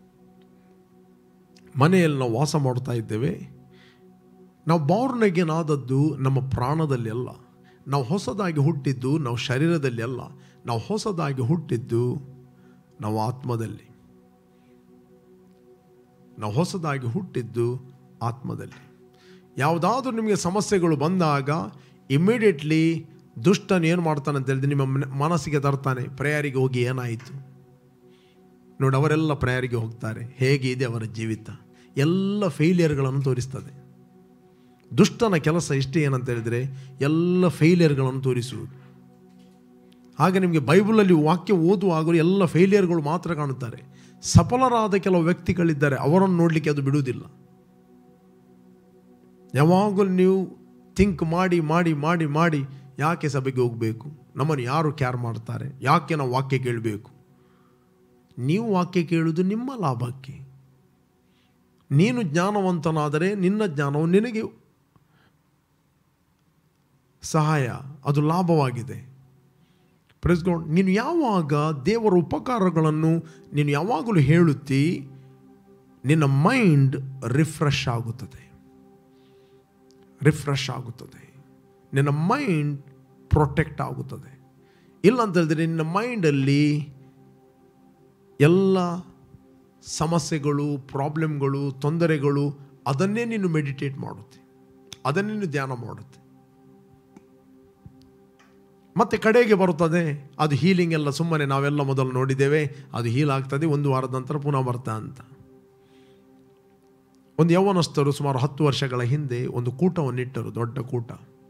ಮನೆಯಲ್ಲಿ ನಾವು ವಾಸ ಮಾಡ್ತಾ ಇದ್ದೇವೆ ನಾವು ಬಾರ್ನ್ ಆದದ್ದು ನಮ್ಮ ಪ್ರಾಣದಲ್ಲಿ ಅಲ್ಲ ನಾವು ಹೊಸದಾಗಿ ಹುಟ್ಟಿದ್ದು ನಾವು ಶರೀರದಲ್ಲಿ ಅಲ್ಲ ನಾವು ಹೊಸದಾಗಿ ಹುಟ್ಟಿದ್ದು ನಾವು ಆತ್ಮದಲ್ಲಿ ನಾವು ಹೊಸದಾಗಿ ಹುಟ್ಟಿದ್ದು ಆತ್ಮದಲ್ಲಿ ಯಾವುದಾದ್ರೂ ನಿಮಗೆ ಸಮಸ್ಯೆಗಳು ಬಂದಾಗ ಇಮಿಡಿಯೇಟ್ಲಿ ದುಷ್ಟನು ಏನು ಮಾಡ್ತಾನೆ ಅಂತ ಹೇಳಿದ್ರೆ ನಿಮ್ಮ ಮನ- ಮನಸ್ಸಿಗೆ ತರ್ತಾನೆ ಪ್ರೇಯರಿಗೆ ಹೋಗಿ ಏನಾಯಿತು ನೋಡಿ ಅವರೆಲ್ಲ ಪ್ರೇಯರಿಗೆ ಹೋಗ್ತಾರೆ ಹೇಗಿದೆ ಅವರ ಜೀವಿತ ಎಲ್ಲ ಫೇಲಿಯರ್ಗಳನ್ನು ತೋರಿಸ್ತದೆ ದುಷ್ಟನ ಕೆಲಸ ಇಷ್ಟೇ ಏನಂತ ಹೇಳಿದರೆ ಎಲ್ಲ ಫೇಲಿಯರ್ಗಳನ್ನು ತೋರಿಸುವುದು ಹಾಗೆ ನಿಮಗೆ ಬೈಬಲಲ್ಲಿ ವಾಕ್ಯ ಓದುವಾಗಲೂ ಎಲ್ಲ ಫೇಲಿಯರ್ಗಳು ಮಾತ್ರ ಕಾಣುತ್ತಾರೆ ಸಫಲರಾದ ಕೆಲವು ವ್ಯಕ್ತಿಗಳಿದ್ದಾರೆ ಅವರನ್ನು ನೋಡಲಿಕ್ಕೆ ಅದು ಬಿಡುವುದಿಲ್ಲ ಯಾವಾಗಲೂ ನೀವು ಥಿಂಕ್ ಮಾಡಿ ಮಾಡಿ ಮಾಡಿ ಮಾಡಿ ಯಾಕೆ ಸಭೆಗೆ ಹೋಗಬೇಕು ನಮ್ಮನ್ನು ಯಾರು ಕ್ಯಾರ್ ಮಾಡ್ತಾರೆ ಯಾಕೆ ನಾವು ವಾಕ್ಯ ಕೇಳಬೇಕು ನೀವು ವಾಕ್ಯ ಕೇಳುವುದು ನಿಮ್ಮ ಲಾಭಕ್ಕೆ ನೀನು ಜ್ಞಾನವಂತನಾದರೆ ನಿನ್ನ ಜ್ಞಾನವು ನಿನಗೆ ಸಹಾಯ ಅದು ಲಾಭವಾಗಿದೆ ಪ್ರೆಸ್ಗೊಂಡು ನೀನು ಯಾವಾಗ ದೇವರ ಉಪಕಾರಗಳನ್ನು ನೀನು ಯಾವಾಗಲೂ ಹೇಳುತ್ತಿ ನಿನ್ನ ಮೈಂಡ್ ರಿಫ್ರೆಶ್ ಆಗುತ್ತದೆ ರಿಫ್ರೆಶ್ ಆಗುತ್ತದೆ ನಿನ್ನ ಮೈಂಡ್ ಪ್ರೊಟೆಕ್ಟ್ ಆಗುತ್ತದೆ ಇಲ್ಲ ಅಂತ ಹೇಳಿದ್ರೆ ನಿನ್ನ ಮೈಂಡಲ್ಲಿ ಎಲ್ಲ ಸಮಸ್ಯೆಗಳು ಪ್ರಾಬ್ಲಮ್ಗಳು ತೊಂದರೆಗಳು ಅದನ್ನೇ ನೀನು ಮೆಡಿಟೇಟ್ ಮಾಡುತ್ತೆ ಅದನ್ನೇ ನೀನು ಧ್ಯಾನ ಮಾಡುತ್ತೆ ಮತ್ತೆ ಕಡೆಗೆ ಬರುತ್ತದೆ ಅದು ಹೀಲಿಂಗ್ ಎಲ್ಲ ಸುಮ್ಮನೆ ನಾವೆಲ್ಲ ಮೊದಲು ನೋಡಿದ್ದೇವೆ ಅದು ಹೀಲ್ ಆಗ್ತದೆ ಒಂದು ವಾರದ ನಂತರ ಪುನಃ ಬರ್ತಾ ಅಂತ ಒಂದು ಯೌವನಸ್ಥರು ಸುಮಾರು ಹತ್ತು ವರ್ಷಗಳ ಹಿಂದೆ ಒಂದು ಕೂಟವನ್ನಿಟ್ಟರು ದೊಡ್ಡ ಕೂಟ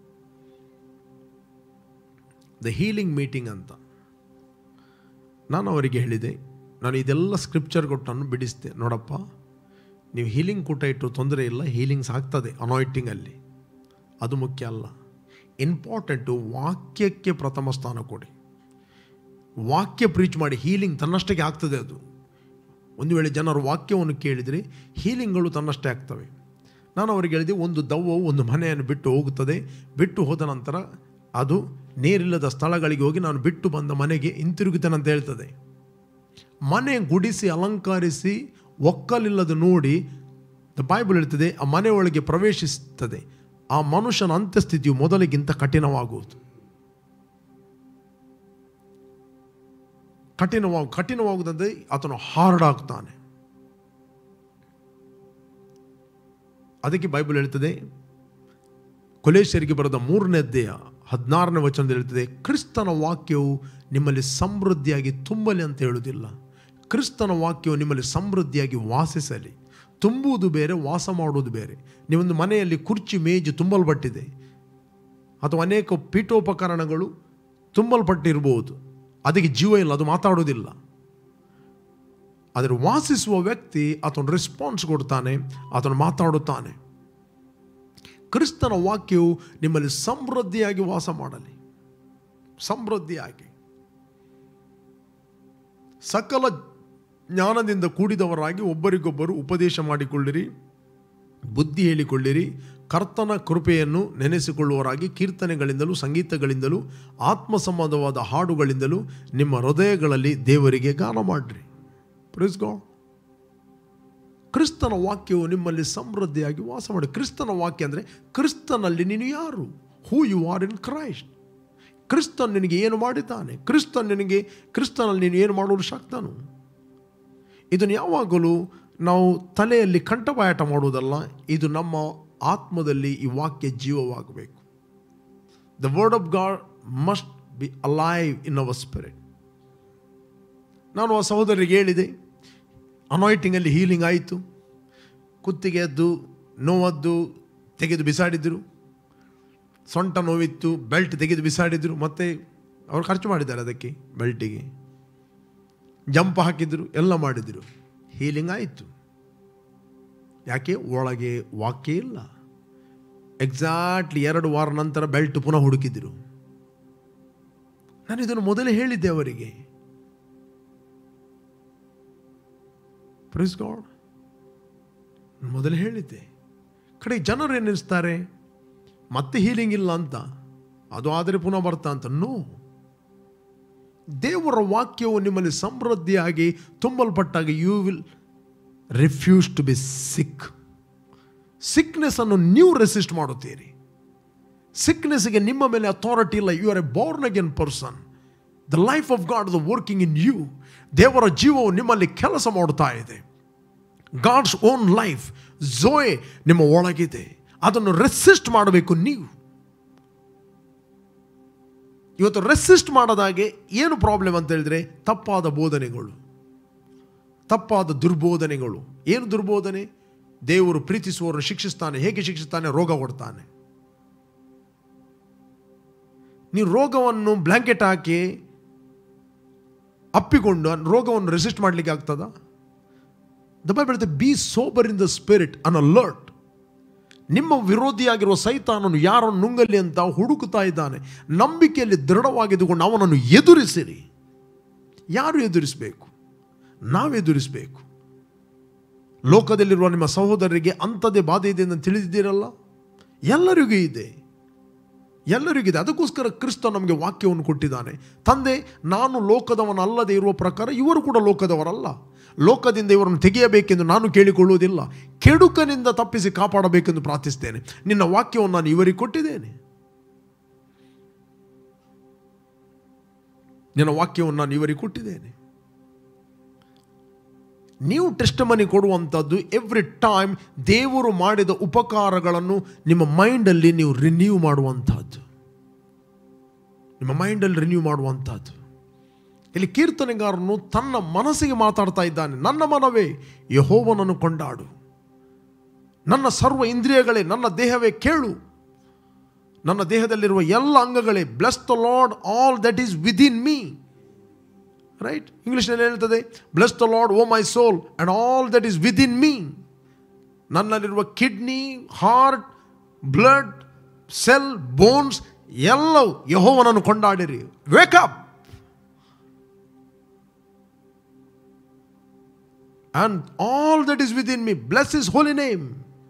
ದ ಹೀಲಿಂಗ್ ಮೀಟಿಂಗ್ ಅಂತ ನಾನು ಅವರಿಗೆ ಹೇಳಿದೆ ನಾನು ಇದೆಲ್ಲ ಸ್ಕ್ರಿಪ್ಚರ್ ಕೊಟ್ಟನ್ನು ಬಿಡಿಸಿದೆ ನೋಡಪ್ಪ ನೀವು ಹೀಲಿಂಗ್ ಕೂಟ ಇಟ್ಟು ತೊಂದರೆ ಇಲ್ಲ ಹೀಲಿಂಗ್ಸ್ ಆಗ್ತದೆ ಅನಾಯ್ಟಿಂಗಲ್ಲಿ ಅದು ಮುಖ್ಯ ಅಲ್ಲ ಇಂಪಾರ್ಟೆಂಟು ವಾಕ್ಯಕ್ಕೆ ಪ್ರಥಮ ಸ್ಥಾನ ಕೊಡಿ ವಾಕ್ಯ ಪ್ರೀಚ್ ಮಾಡಿ ಹೀಲಿಂಗ್ ತನ್ನಷ್ಟಕ್ಕೆ ಆಗ್ತದೆ ಅದು ಒಂದು ವೇಳೆ ಜನರು ವಾಕ್ಯವನ್ನು ಕೇಳಿದರೆ ಹೀಲಿಂಗ್ಗಳು ತನ್ನಷ್ಟೇ ಆಗ್ತವೆ ನಾನು ಅವರಿಗೆ ಹೇಳಿದೆ ಒಂದು ದವ್ವವು ಒಂದು ಮನೆಯನ್ನು ಬಿಟ್ಟು ಹೋಗುತ್ತದೆ ಬಿಟ್ಟು ಹೋದ ನಂತರ ಅದು ನೀರಿಲ್ಲದ ಸ್ಥಳಗಳಿಗೆ ಹೋಗಿ ನಾನು ಬಿಟ್ಟು ಬಂದ ಮನೆಗೆ ಹಿಂತಿರುಗುತ್ತೇನೆ ಅಂತ ಹೇಳ್ತದೆ ಮನೆ ಗುಡಿಸಿ ಅಲಂಕರಿಸಿ ಒಕ್ಕಲಿಲ್ಲದ ನೋಡಿ ದ ಬೈಬಲ್ ಹೇಳ್ತದೆ ಆ ಮನೆಯೊಳಗೆ ಪ್ರವೇಶಿಸುತ್ತದೆ ಆ ಮನುಷ್ಯನ ಅಂತ್ಯಸ್ಥಿತಿಯು ಮೊದಲಿಗಿಂತ ಕಠಿಣವಾಗುವುದು ಕಠಿಣವಾಗ ಕಠಿಣವಾಗುವುದಂದ್ರೆ ಆತನು ಹಾರ್ಡ್ ಆಗ್ತಾನೆ ಅದಕ್ಕೆ ಬೈಬಲ್ ಹೇಳ್ತದೆ ಕೊಲೇಶರಿಗೆ ಬರೆದ ಮೂರನೇ ಅಧ್ಯಾಯ ಹದಿನಾರನೇ ವಚನದಲ್ಲಿ ಹೇಳ್ತದೆ ಕ್ರಿಸ್ತನ ವಾಕ್ಯವು ನಿಮ್ಮಲ್ಲಿ ಸಮೃದ್ಧಿಯಾಗಿ ತುಂಬಲಿ ಅಂತ ಹೇಳುವುದಿಲ್ಲ ಕ್ರಿಸ್ತನ ವಾಕ್ಯವು ನಿಮ್ಮಲ್ಲಿ ಸಮೃದ್ಧಿಯಾಗಿ ವಾಸಿಸಲಿ ತುಂಬುವುದು ಬೇರೆ ವಾಸ ಮಾಡುವುದು ಬೇರೆ ನೀವೊಂದು ಮನೆಯಲ್ಲಿ ಕುರ್ಚಿ ಮೇಜು ತುಂಬಲ್ಪಟ್ಟಿದೆ ಅಥವಾ ಅನೇಕ ಪೀಠೋಪಕರಣಗಳು ತುಂಬಲ್ಪಟ್ಟಿರ್ಬೋದು ಅದಕ್ಕೆ ಜೀವ ಇಲ್ಲ ಅದು ಮಾತಾಡೋದಿಲ್ಲ ಆದರೆ ವಾಸಿಸುವ ವ್ಯಕ್ತಿ ಆತನು ರೆಸ್ಪಾನ್ಸ್ ಕೊಡ್ತಾನೆ ಆತನು ಮಾತಾಡುತ್ತಾನೆ ಕ್ರಿಸ್ತನ ವಾಕ್ಯವು ನಿಮ್ಮಲ್ಲಿ ಸಮೃದ್ಧಿಯಾಗಿ ವಾಸ ಮಾಡಲಿ ಸಮೃದ್ಧಿಯಾಗಿ ಸಕಲ ಜ್ಞಾನದಿಂದ ಕೂಡಿದವರಾಗಿ ಒಬ್ಬರಿಗೊಬ್ಬರು ಉಪದೇಶ ಮಾಡಿಕೊಳ್ಳಿರಿ ಬುದ್ಧಿ ಹೇಳಿಕೊಳ್ಳಿರಿ ಕರ್ತನ ಕೃಪೆಯನ್ನು ನೆನೆಸಿಕೊಳ್ಳುವವರಾಗಿ ಕೀರ್ತನೆಗಳಿಂದಲೂ ಸಂಗೀತಗಳಿಂದಲೂ ಆತ್ಮ ಸಂಬಂಧವಾದ ಹಾಡುಗಳಿಂದಲೂ ನಿಮ್ಮ ಹೃದಯಗಳಲ್ಲಿ ದೇವರಿಗೆ ಗಾನ ಮಾಡಿರಿ ಪ್ರಿಸ್ ಗಾಡ್ ಕ್ರಿಸ್ತನ ವಾಕ್ಯವು ನಿಮ್ಮಲ್ಲಿ ಸಮೃದ್ಧಿಯಾಗಿ ವಾಸ ಮಾಡಿ ಕ್ರಿಸ್ತನ ವಾಕ್ಯ ಅಂದರೆ ಕ್ರಿಸ್ತನಲ್ಲಿ ನೀನು ಯಾರು who you are in Christ ಕ್ರಿಸ್ತನ್ ನಿನಗೆ ಏನು ಮಾಡಿದ್ದಾನೆ ಕ್ರಿಸ್ತನ್ ನಿನಗೆ ಕ್ರಿಸ್ತನಲ್ಲಿ ನೀನು ಏನು ಮಾಡಲು ಶಕ್ತನು ಇದನ್ನು ಯಾವಾಗಲೂ ನಾವು ತಲೆಯಲ್ಲಿ ಕಂಠಪಾಯಟ ಮಾಡುವುದಲ್ಲ ಇದು ನಮ್ಮ ಆತ್ಮದಲ್ಲಿ ಈ ವಾಕ್ಯ ಜೀವವಾಗಬೇಕು the word of God must be alive in our spirit ನಾನು ಆ ಸಹೋದರಿಗೆ ಹೇಳಿದೆ ಅನಾಯ್ಟಿಂಗಲ್ಲಿ ಹೀಲಿಂಗ್ ಆಯಿತು ಕುತ್ತಿಗೆ ಎದ್ದು ನೋವದ್ದು ತೆಗೆದು ಬಿಸಾಡಿದರು ಸೊಂಟ ನೋವಿತ್ತು ಬೆಲ್ಟ್ ತೆಗೆದು ಬಿಸಾಡಿದರು ಮತ್ತೆ ಅವರು ಖರ್ಚು ಮಾಡಿದ್ದಾರೆ ಅದಕ್ಕೆ ಬೆಲ್ಟಿಗೆ ಜಂಪ್ ಹಾಕಿದ್ರು ಎಲ್ಲ ಮಾಡಿದರು ಹೀಲಿಂಗ್ ಆಯಿತು ಯಾಕೆ ಒಳಗೆ ವಾಕ್ಯ ಇಲ್ಲ ಎಕ್ಸಾಕ್ಟ್ಲಿ ಎರಡು ವಾರ ನಂತರ ಬೆಲ್ಟ್ ಪುನಃ ಹುಡುಕಿದ್ರು ನಾನು ಇದನ್ನು ಮೊದಲೇ ಹೇಳಿದ್ದೆ ಅವರಿಗೆ ಪ್ರಿಸ್ ಗಾಡ್ ಮೊದಲೇ ಹೇಳಿದ್ದೆ ಕಡೆ ಜನರು ಏನಿಸ್ತಾರೆ ಮತ್ತೆ ಹೀಲಿಂಗ್ ಇಲ್ಲ ಅಂತ ಅದು ಆದರೆ ಪುನಃ ಬರ್ತಾ ಅಂತ ನೋ ದೇವರ ವಾಕ್ಯವು ನಿಮ್ಮಲ್ಲಿ ಸಮೃದ್ಧಿಯಾಗಿ ತುಂಬಲ್ಪಟ್ಟಾಗ you will refuse to be sick sickness ಅನ್ನು ನೀವು ರೆಸಿಸ್ಟ್ ಮಾಡುತ್ತೀರಿ ಸಿಕ್ನೆಸ್ಗೆ ನಿಮ್ಮ ಮೇಲೆ ಅಥಾರಿಟಿ ಇಲ್ಲ you are a born again person the life of God the working in you ದೇವರ ಜೀವವು ನಿಮ್ಮಲ್ಲಿ ಕೆಲಸ ಮಾಡುತ್ತಾ ಇದೆ ಗಾಡ್ಸ್ ಓನ್ ಲೈಫ್ ಝೋಯೆ ನಿಮ್ಮ ಒಳಗಿದೆ ಅದನ್ನು ರೆಸಿಸ್ಟ್ ಮಾಡಬೇಕು ನೀವು ಇವತ್ತು ರೆಸಿಸ್ಟ್ ಮಾಡೋದಾಗೆ ಏನು ಪ್ರಾಬ್ಲಮ್ ಅಂತ ಹೇಳಿದ್ರೆ ತಪ್ಪಾದ ಬೋಧನೆಗಳು ತಪ್ಪಾದ ದುರ್ಬೋಧನೆಗಳು ಏನು ದುರ್ಬೋಧನೆ ದೇವರು ಪ್ರೀತಿಸುವವರನ್ನು ಶಿಕ್ಷಿಸ್ತಾನೆ ಹೇಗೆ ಶಿಕ್ಷಿಸ್ತಾನೆ ರೋಗ ಕೊಡ್ತಾನೆ ನೀವು ರೋಗವನ್ನು ಬ್ಲ್ಯಾಂಕೆಟ್ ಹಾಕಿ ಅಪ್ಪಿಕೊಂಡು ಆ ರೋಗವನ್ನು ರೆಸಿಸ್ಟ್ ಮಾಡಲಿಕ್ಕೆ ಆಗ್ತದ the Bible be sober in the spirit and alert ನಿಮ್ಮ ವಿರೋಧಿಯಾಗಿರುವ ಸೈತಾನನು ಯಾರನ್ನು ನುಂಗಲಿ ಅಂತ ಹುಡುಕುತ್ತಾ ಇದ್ದಾನೆ ನಂಬಿಕೆಯಲ್ಲಿ ದೃಢವಾಗಿದ್ದುಕೊಂಡು ಅವನನ್ನು ಎದುರಿಸಿರಿ ಯಾರು ಎದುರಿಸಬೇಕು ನಾವು ಎದುರಿಸಬೇಕು ಲೋಕದಲ್ಲಿರುವ ನಿಮ್ಮ ಸಹೋದರರಿಗೆ ಅಂಥದ್ದೇ ಬಾಧೆ ಇದೆ ಅಂತ ತಿಳಿದಿದ್ದೀರಲ್ಲ ಎಲ್ಲರಿಗೂ ಇದೆ ಎಲ್ಲರಿಗಿದೆ ಅದಕ್ಕೋಸ್ಕರ ಕ್ರಿಸ್ತ ನಮಗೆ ವಾಕ್ಯವನ್ನು ಕೊಟ್ಟಿದ್ದಾನೆ ತಂದೆ ನಾನು ಲೋಕದವನಲ್ಲದೆ ಇರುವ ಪ್ರಕಾರ ಇವರು ಕೂಡ ಲೋಕದವರಲ್ಲ ಲೋಕದಿಂದ ಇವರನ್ನು ತೆಗೆಯಬೇಕೆಂದು ನಾನು ಕೇಳಿಕೊಳ್ಳುವುದಿಲ್ಲ ಕೆಡುಕನಿಂದ ತಪ್ಪಿಸಿ ಕಾಪಾಡಬೇಕೆಂದು ಪ್ರಾರ್ಥಿಸ್ತೇನೆ ನಿನ್ನ ವಾಕ್ಯವನ್ನು ನಾನು ಇವರಿಗೆ ಕೊಟ್ಟಿದ್ದೇನೆ ನಿನ್ನ ವಾಕ್ಯವನ್ನು ನಾನು ಇವರಿಗೆ ಕೊಟ್ಟಿದ್ದೇನೆ ನೀವು ಟೆಸ್ಟ್ ಮನಿ ಕೊಡುವಂಥದ್ದು ಎವ್ರಿ ಟೈಮ್ ದೇವರು ಮಾಡಿದ ಉಪಕಾರಗಳನ್ನು ನಿಮ್ಮ ಮೈಂಡಲ್ಲಿ ನೀವು ರಿನ್ಯೂ ಮಾಡುವಂಥದ್ದು ನಿಮ್ಮ ಮೈಂಡಲ್ಲಿ ರಿನ್ಯೂ ಮಾಡುವಂಥದ್ದು ಇಲ್ಲಿ ಕೀರ್ತನೆಗಾರನು ತನ್ನ ಮನಸ್ಸಿಗೆ ಮಾತಾಡ್ತಾ ಇದ್ದಾನೆ ನನ್ನ ಮನವೇ ಯಹೋವನನ್ನು ಕೊಂಡಾಡು ನನ್ನ ಸರ್ವ ಇಂದ್ರಿಯಗಳೇ ನನ್ನ ದೇಹವೇ ಕೇಳು ನನ್ನ ದೇಹದಲ್ಲಿರುವ ಎಲ್ಲ ಅಂಗಗಳೇ bless the Lord all that is within me right ಇಂಗ್ಲೀಷ್ನಲ್ಲಿ ಹೇಳ್ತದೆ bless the Lord O my soul and all that is within me ನನ್ನಲ್ಲಿರುವ kidney heart blood cell bones ಎಲ್ಲವೂ ಯಹೋವನನ್ನು ಕೊಂಡಾಡಿರಿ wake up and all that is within me bless his holy name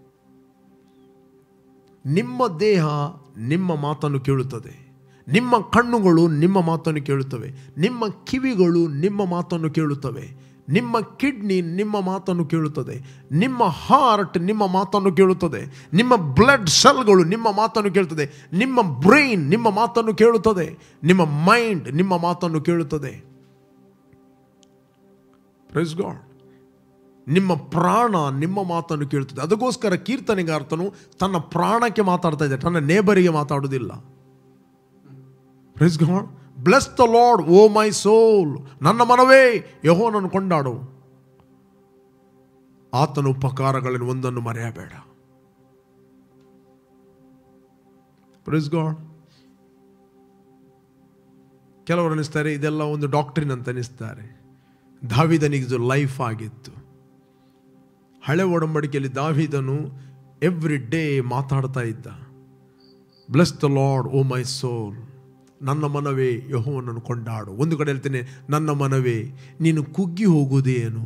ನಿಮ್ಮ ದೇಹ ನಿಮ್ಮ ಮಾತನ್ನು ಕೇಳುತ್ತದೆ ನಿಮ್ಮ ಕಣ್ಣುಗಳು ನಿಮ್ಮ ಮಾತನ್ನು ಕೇಳುತ್ತವೆ ನಿಮ್ಮ ಕಿವಿಗಳು ನಿಮ್ಮ ಮಾತನ್ನು ಕೇಳುತ್ತವೆ ನಿಮ್ಮ ಕಿಡ್ನಿ ನಿಮ್ಮ ಮಾತನ್ನು ಕೇಳುತ್ತದೆ ನಿಮ್ಮ ಹಾರ್ಟ್ ನಿಮ್ಮ ಮಾತನ್ನು ಕೇಳುತ್ತದೆ ನಿಮ್ಮ ಬ್ಲಡ್ ಸೆಲ್ಗಳು ನಿಮ್ಮ ಮಾತನ್ನು ಕೇಳುತ್ತದೆ ನಿಮ್ಮ ಬ್ರೈನ್ ನಿಮ್ಮ ಮಾತನ್ನು ಕೇಳುತ್ತದೆ ನಿಮ್ಮ ಮೈಂಡ್ ನಿಮ್ಮ ಮಾತನ್ನು ಕೇಳುತ್ತದೆ ಪ್ರೈಸ್ ಗಾಡ್ ನಿಮ್ಮ ಪ್ರಾಣ ನಿಮ್ಮ ಮಾತನ್ನು ಕೇಳುತ್ತದೆ ಅದಕ್ಕೋಸ್ಕರ ಕೀರ್ತನೆಗಾರ್ತನು ತನ್ನ ಪ್ರಾಣಕ್ಕೆ ಮಾತಾಡ್ತಾ ಇದ್ದಾರೆ ತನ್ನ ನೇಬರಿಗೆ ಮಾತಾಡುವುದಿಲ್ಲ praise God bless the Lord O my soul ನನ್ನ ಮನವೇ ಯಹೋನನ್ನು ಕೊಂಡಾಡು ಆತನ ಉಪಕಾರಗಳನ್ನು ಒಂದನ್ನು ಮರೆಯಬೇಡ ಪ್ರೈಸ್ ಗಾಡ್ ಕೆಲವರು ಅನಿಸ್ತಾರೆ ಇದೆಲ್ಲ ಒಂದು ಡಾಕ್ಟ್ರಿನ್ ಅಂತ ಅನಿಸ್ತಾರೆ ದಾವಿದನಿಗೆ ಇದು ಲೈಫ್ ಆಗಿತ್ತು ಹಳೆ ಒಡಂಬಡಿಕೆಯಲ್ಲಿ ದಾವಿದನು ಎವ್ರಿ ಡೇ ಮಾತಾಡ್ತಾ ಇದ್ದ bless the Lord O my soul ನನ್ನ ಮನವೇ ಯಹೋವನನ್ನು ಕೊಂಡಾಡು ಒಂದು ಕಡೆ ಹೇಳ್ತೇನೆ ನನ್ನ ಮನವೇ ನೀನು ಕುಗ್ಗಿ ಹೋಗುವುದೇನು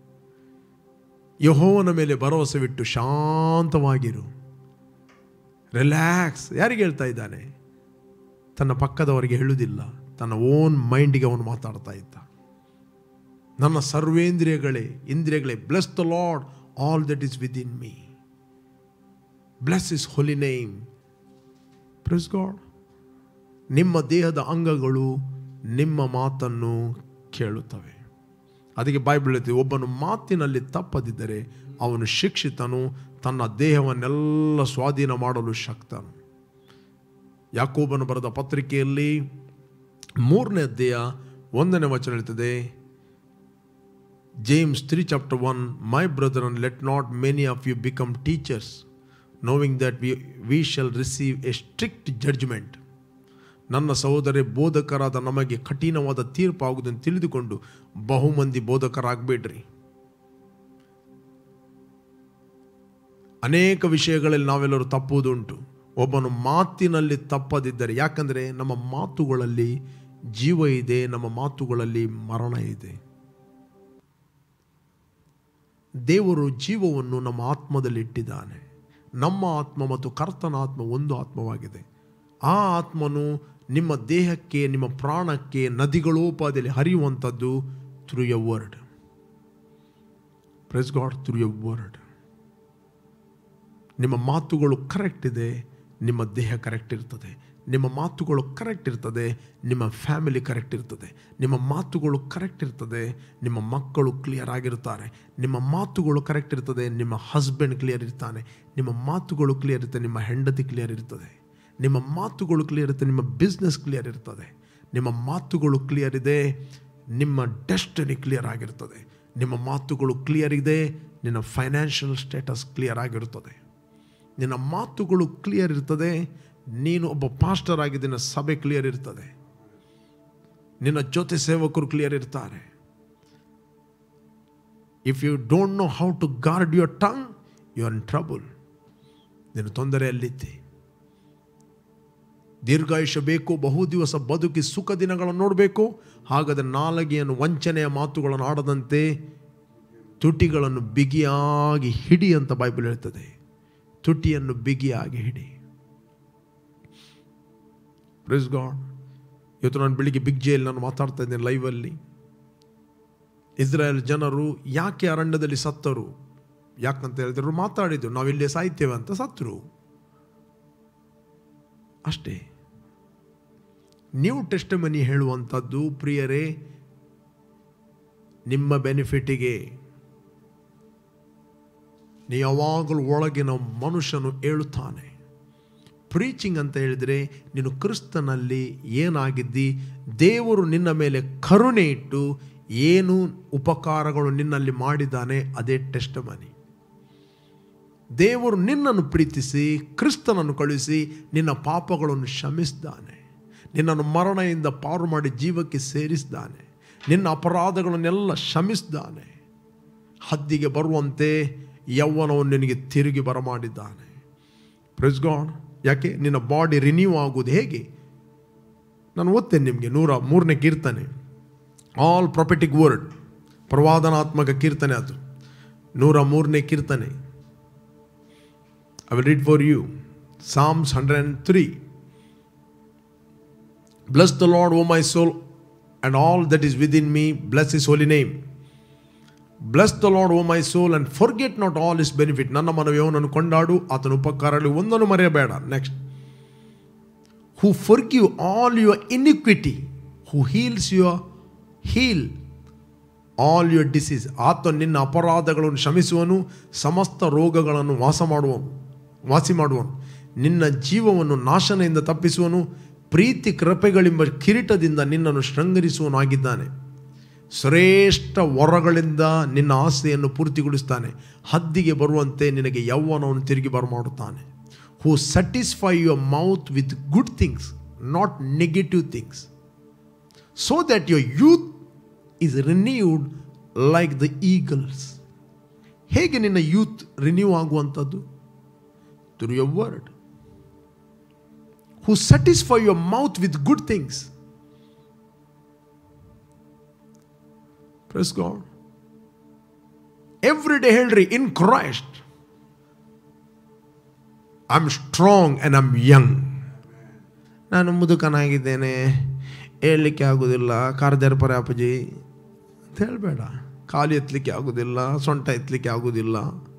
ಯಹೋವನ ಮೇಲೆ ಭರವಸೆ ಬಿಟ್ಟು ಶಾಂತವಾಗಿರು ರಿಲ್ಯಾಕ್ಸ್ ಯಾರಿಗೆ ಹೇಳ್ತಾ ಇದ್ದಾನೆ ತನ್ನ ಪಕ್ಕದವರಿಗೆ ಹೇಳುವುದಿಲ್ಲ ತನ್ನ ಓನ್ ಮೈಂಡಿಗೆ ಅವನು ಮಾತಾಡ್ತಾ ಇದ್ದ ನನ್ನ ಸರ್ವೇಂದ್ರಿಯಗಳೇ ಇಂದ್ರಿಯಗಳೇ bless the Lord all that is within me bless his holy name praise God ನಿಮ್ಮ ದೇಹದ ಅಂಗಗಳು ನಿಮ್ಮ ಮಾತನ್ನು ಕೇಳುತ್ತವೆ ಅದಕ್ಕೆ ಬೈಬಲ್ ಹೇಳ್ತೀವಿ ಒಬ್ಬನು ಮಾತಿನಲ್ಲಿ ತಪ್ಪದಿದ್ದರೆ ಅವನು ಶಿಕ್ಷಿತನು ತನ್ನ ದೇಹವನ್ನೆಲ್ಲ ಸ್ವಾಧೀನ ಮಾಡಲು ಶಕ್ತನು ಯಾಕೋಬನು ಬರೆದ ಪತ್ರಿಕೆಯಲ್ಲಿ ಮೂರನೇ ಅಧ್ಯಾಯ ಒಂದನೇ ವಚನ ಹೇಳ್ತದೆ James 3 chapter 1 My brethren let not many of you become teachers knowing that we, we shall receive a strict judgment ನನ್ನ ಸಹೋದರಿ ಬೋಧಕರಾದ ನಮಗೆ ಕಠಿಣವಾದ ತೀರ್ಪು ಆಗುವುದನ್ನು ತಿಳಿದುಕೊಂಡು ಬಹುಮಂದಿ ಬೋಧಕರಾಗಬೇಡ್ರಿ ಅನೇಕ ವಿಷಯಗಳಲ್ಲಿ ನಾವೆಲ್ಲರೂ ತಪ್ಪುವುದುಂಟು ಒಬ್ಬನು ಮಾತಿನಲ್ಲಿ ತಪ್ಪದಿದ್ದರೆ ಯಾಕಂದರೆ ನಮ್ಮ ಮಾತುಗಳಲ್ಲಿ ಜೀವ ಇದೆ ನಮ್ಮ ಮಾತುಗಳಲ್ಲಿ ಮರಣ ಇದೆ ದೇವರು ಜೀವವನ್ನು ನಮ್ಮ ಆತ್ಮದಲ್ಲಿ ಇಟ್ಟಿದ್ದಾನೆ ನಮ್ಮ ಆತ್ಮ ಮತ್ತು ಕರ್ತನ ಆತ್ಮ ಒಂದು ಆತ್ಮವಾಗಿದೆ ಆ ಆತ್ಮನು ನಿಮ್ಮ ದೇಹಕ್ಕೆ ನಿಮ್ಮ ಪ್ರಾಣಕ್ಕೆ ನದಿಗಳೋಪಾದಿಯಲ್ಲಿ ಹರಿಯುವಂಥದ್ದು through your word praise God through your word ನಿಮ್ಮ ಮಾತುಗಳು ಕರೆಕ್ಟ್ ಇದೆ ನಿಮ್ಮ ದೇಹ ಕರೆಕ್ಟ್ ಇರ್ತದೆ ನಿಮ್ಮ ಮಾತುಗಳು ಕರೆಕ್ಟ್ ಇರ್ತದೆ ನಿಮ್ಮ ಫ್ಯಾಮಿಲಿ ಕರೆಕ್ಟ್ ಇರ್ತದೆ ನಿಮ್ಮ ಮಾತುಗಳು ಕರೆಕ್ಟ್ ಇರ್ತದೆ ನಿಮ್ಮ ಮಕ್ಕಳು ಕ್ಲಿಯರ್ ಆಗಿರ್ತಾರೆ ನಿಮ್ಮ ಮಾತುಗಳು ಕರೆಕ್ಟ್ ಇರ್ತದೆ ನಿಮ್ಮ ಹಸ್ಬೆಂಡ್ ಕ್ಲಿಯರ್ ಇರ್ತಾನೆ ನಿಮ್ಮ ಮಾತುಗಳು ಕ್ಲಿಯರ್ ಇರ್ತದೆ ನಿಮ್ಮ ಹೆಂಡತಿ ಕ್ಲಿಯರ್ ಇರ್ತದೆ ನಿಮ್ಮ ಮಾತುಗಳು ಕ್ಲಿಯರ್ ಇರ್ತದೆ ನಿಮ್ಮ ಬಿಸ್ನೆಸ್ ಕ್ಲಿಯರ್ ಇರ್ತದೆ ನಿಮ್ಮ ಮಾತುಗಳು ಕ್ಲಿಯರ್ ಇದೆ ನಿಮ್ಮ ಡೆಸ್ಟನಿ ಕ್ಲಿಯರ್ ಆಗಿರ್ತದೆ ನಿಮ್ಮ ಮಾತುಗಳು ಕ್ಲಿಯರ್ ಇದೆ ನಿನ್ನ ಫೈನಾನ್ಷಿಯಲ್ ಸ್ಟೇಟಸ್ ಕ್ಲಿಯರ್ ಆಗಿರುತ್ತದೆ ನಿನ್ನ ಮಾತುಗಳು ಕ್ಲಿಯರ್ ಇರ್ತದೆ ನೀನು ಒಬ್ಬ ಪಾಸ್ಟರ್ ಆಗಿದ್ದ ಸಭೆ ಕ್ಲಿಯರ್ ಇರ್ತದೆ ನಿನ್ನ ಜೊತೆ ಸೇವಕರು ಕ್ಲಿಯರ್ ಇರ್ತಾರೆ if you don't know how to guard your tongue you are in trouble ನೀನು ತೊಂದರೆಯಲ್ಲಿದ್ದಿ ದೀರ್ಘಾಯುಷ್ಯ ಬೇಕು ಬಹು ದಿವಸ ಬದುಕಿ ಸುಖ ದಿನಗಳನ್ನು ನೋಡಬೇಕು ಹಾಗಾದರೆ ನಾಲಗೆಯನ್ನು ವಂಚನೆಯ ಮಾತುಗಳನ್ನು ಆಡದಂತೆ ತುಟಿಗಳನ್ನು ಬಿಗಿಯಾಗಿ ಹಿಡಿ ಅಂತ ಬೈಬಲ್ ಹೇಳ್ತದೆ ತುಟಿಯನ್ನು ಬಿಗಿಯಾಗಿ ಹಿಡಿ ಪ್ರೆಸ್ ಗಾಡ್ ಇವತ್ತು ನಾನು ಬೆಳಿಗ್ಗೆ ಬಿಗ್ ಜೇಲ್ ನಾನು ಮಾತಾಡ್ತಾ ಇದ್ದೇನೆ ಲೈವಲ್ಲಿ ಇಸ್ರಾಯೇಲ್ ಜನರು ಯಾಕೆ ಅರಣ್ಯದಲ್ಲಿ ಸತ್ತರು ಯಾಕಂತ ಹೇಳಿದ್ರು ಮಾತಾಡಿದ್ರು ನಾವಿಲ್ಲೇ ಸಾಯ್ತೇವೆ ಅಂತ ಸತ್ತರು ಅಷ್ಟೇ ನೀವು ಟೆಸ್ಟ್ ಮನಿ ಹೇಳುವಂಥದ್ದು ಪ್ರಿಯರೇ ನಿಮ್ಮ ಬೆನಿಫಿಟಿಗೆ ನೀ ಯಾವಾಗಲೂ ಒಳಗಿನ ಮನುಷ್ಯನು ಹೇಳುತ್ತಾನೆ ಪ್ರೀಚಿಂಗ್ ಅಂತ ಹೇಳಿದರೆ ನೀನು ಕ್ರಿಸ್ತನಲ್ಲಿ ಏನಾಗಿದ್ದಿ ದೇವರು ನಿನ್ನ ಮೇಲೆ ಕರುಣೆ ಇಟ್ಟು ಏನು ಉಪಕಾರಗಳು ನಿನ್ನಲ್ಲಿ ಮಾಡಿದ್ದಾನೆ ಅದೇ ಟೆಸ್ಟ್ ಮನಿ ದೇವರು ನಿನ್ನನ್ನು ಪ್ರೀತಿಸಿ ಕ್ರಿಸ್ತನನ್ನು ಕಳುಹಿಸಿ ನಿನ್ನ ಪಾಪಗಳನ್ನು ಕ್ಷಮಿಸಿದ್ದಾನೆ ನಿನ್ನನ್ನು ಮರಣದಿಂದ ಪಾರು ಮಾಡಿ ಜೀವಕ್ಕೆ ಸೇರಿಸಿದ್ದಾನೆ ನಿನ್ನ ಅಪರಾಧಗಳನ್ನೆಲ್ಲ ಕ್ಷಮಿಸಿದ್ದಾನೆ ಹದ್ದಿಗೆ ಬರುವಂತೆ ಯೌವನವನ್ನು ನಿನಗೆ ತಿರುಗಿ ಬರಮಾಡಿದ್ದಾನೆ ಪ್ರೆಸ್ ಗಾಡ್ ಯಾಕೆ ನಿನ್ನ ಬಾಡಿ ರಿನ್ಯೂ ಆಗುವುದು ಹೇಗೆ ನಾನು ಓದ್ತೇನೆ ನಿಮಗೆ ನೂರ ಮೂರನೇ ಕೀರ್ತನೆ ಆಲ್ ಪ್ರೊಪೆಟಿಕ್ ವರ್ಡ್ ಪ್ರವಾದನಾತ್ಮಕ ಕೀರ್ತನೆ ಅದು ನೂರ ಮೂರನೇ ಕೀರ್ತನೆ I will read for you Psalms hundred and three bless the Lord O my soul and all that is within me bless his holy name bless the Lord O my soul and forget not all his benefit ನನ್ನ ಮನವಿಯವನನ್ನು ಕೊಂಡಾಡು ಆತನ ಉಪಕಾರದಲ್ಲಿ ಒಂದನ್ನು ಮರೆಯಬೇಡ next who forgive all your iniquity who heals your heal all your disease ಆತ ನಿನ್ನ ಅಪರಾಧಗಳನ್ನು ಕ್ಷಮಿಸುವನು ಸಮಸ್ತ ರೋಗಗಳನ್ನು ವಾಸ ಮಾಡುವನು ವಾಸಿ ಮಾಡುವನು ನಿನ್ನ ಜೀವವನ್ನು ನಾಶನೆಯಿಂದ ತಪ್ಪಿಸುವನು ಪ್ರೀತಿ ಕೃಪೆಗಳೆಂಬ ಕಿರೀಟದಿಂದ ನಿನ್ನನ್ನು ಶೃಂಗರಿಸುವನಾಗಿದ್ದಾನೆ ಶ್ರೇಷ್ಠ ವರಗಳಿಂದ ನಿನ್ನ ಆಸೆಯನ್ನು ಪೂರ್ತಿಗೊಳಿಸ್ತಾನೆ ಹದ್ದಿಗೆ ಬರುವಂತೆ ನಿನಗೆ ಯೌವನವನ್ನು ತಿರುಗಿ ಬರಮಾಡುತ್ತಾನೆ who satisfy your mouth with good things not negative things so that your youth is renewed like the eagles ಹೇಗೆ ನಿನ್ನ ಯೂತ್ ರಿನ್ಯೂ ಆಗುವಂಥದ್ದು through your word who satisfy your mouth with good things praise God every day ಹೇಳ್ರಿ in Christ I am strong and I'm young ನಾನು ಮುದುಕನಾಗಿದ್ದೇನೆ ಹೇಳಲಿಕ್ಕೆ ಆಗೋದಿಲ್ಲ ಕಾರ್ದರ್ಪರ ಅಪ್ಪಾಜಿ ಅಂತ ಹೇಳಬೇಡ ಕಾಲು ಎತ್ತಲಿಕ್ಕೆ ಆಗೋದಿಲ್ಲ ಸೊಂಟ ಎತ್ತಲಿಕ್ಕೆ ಆಗೋದಿಲ್ಲ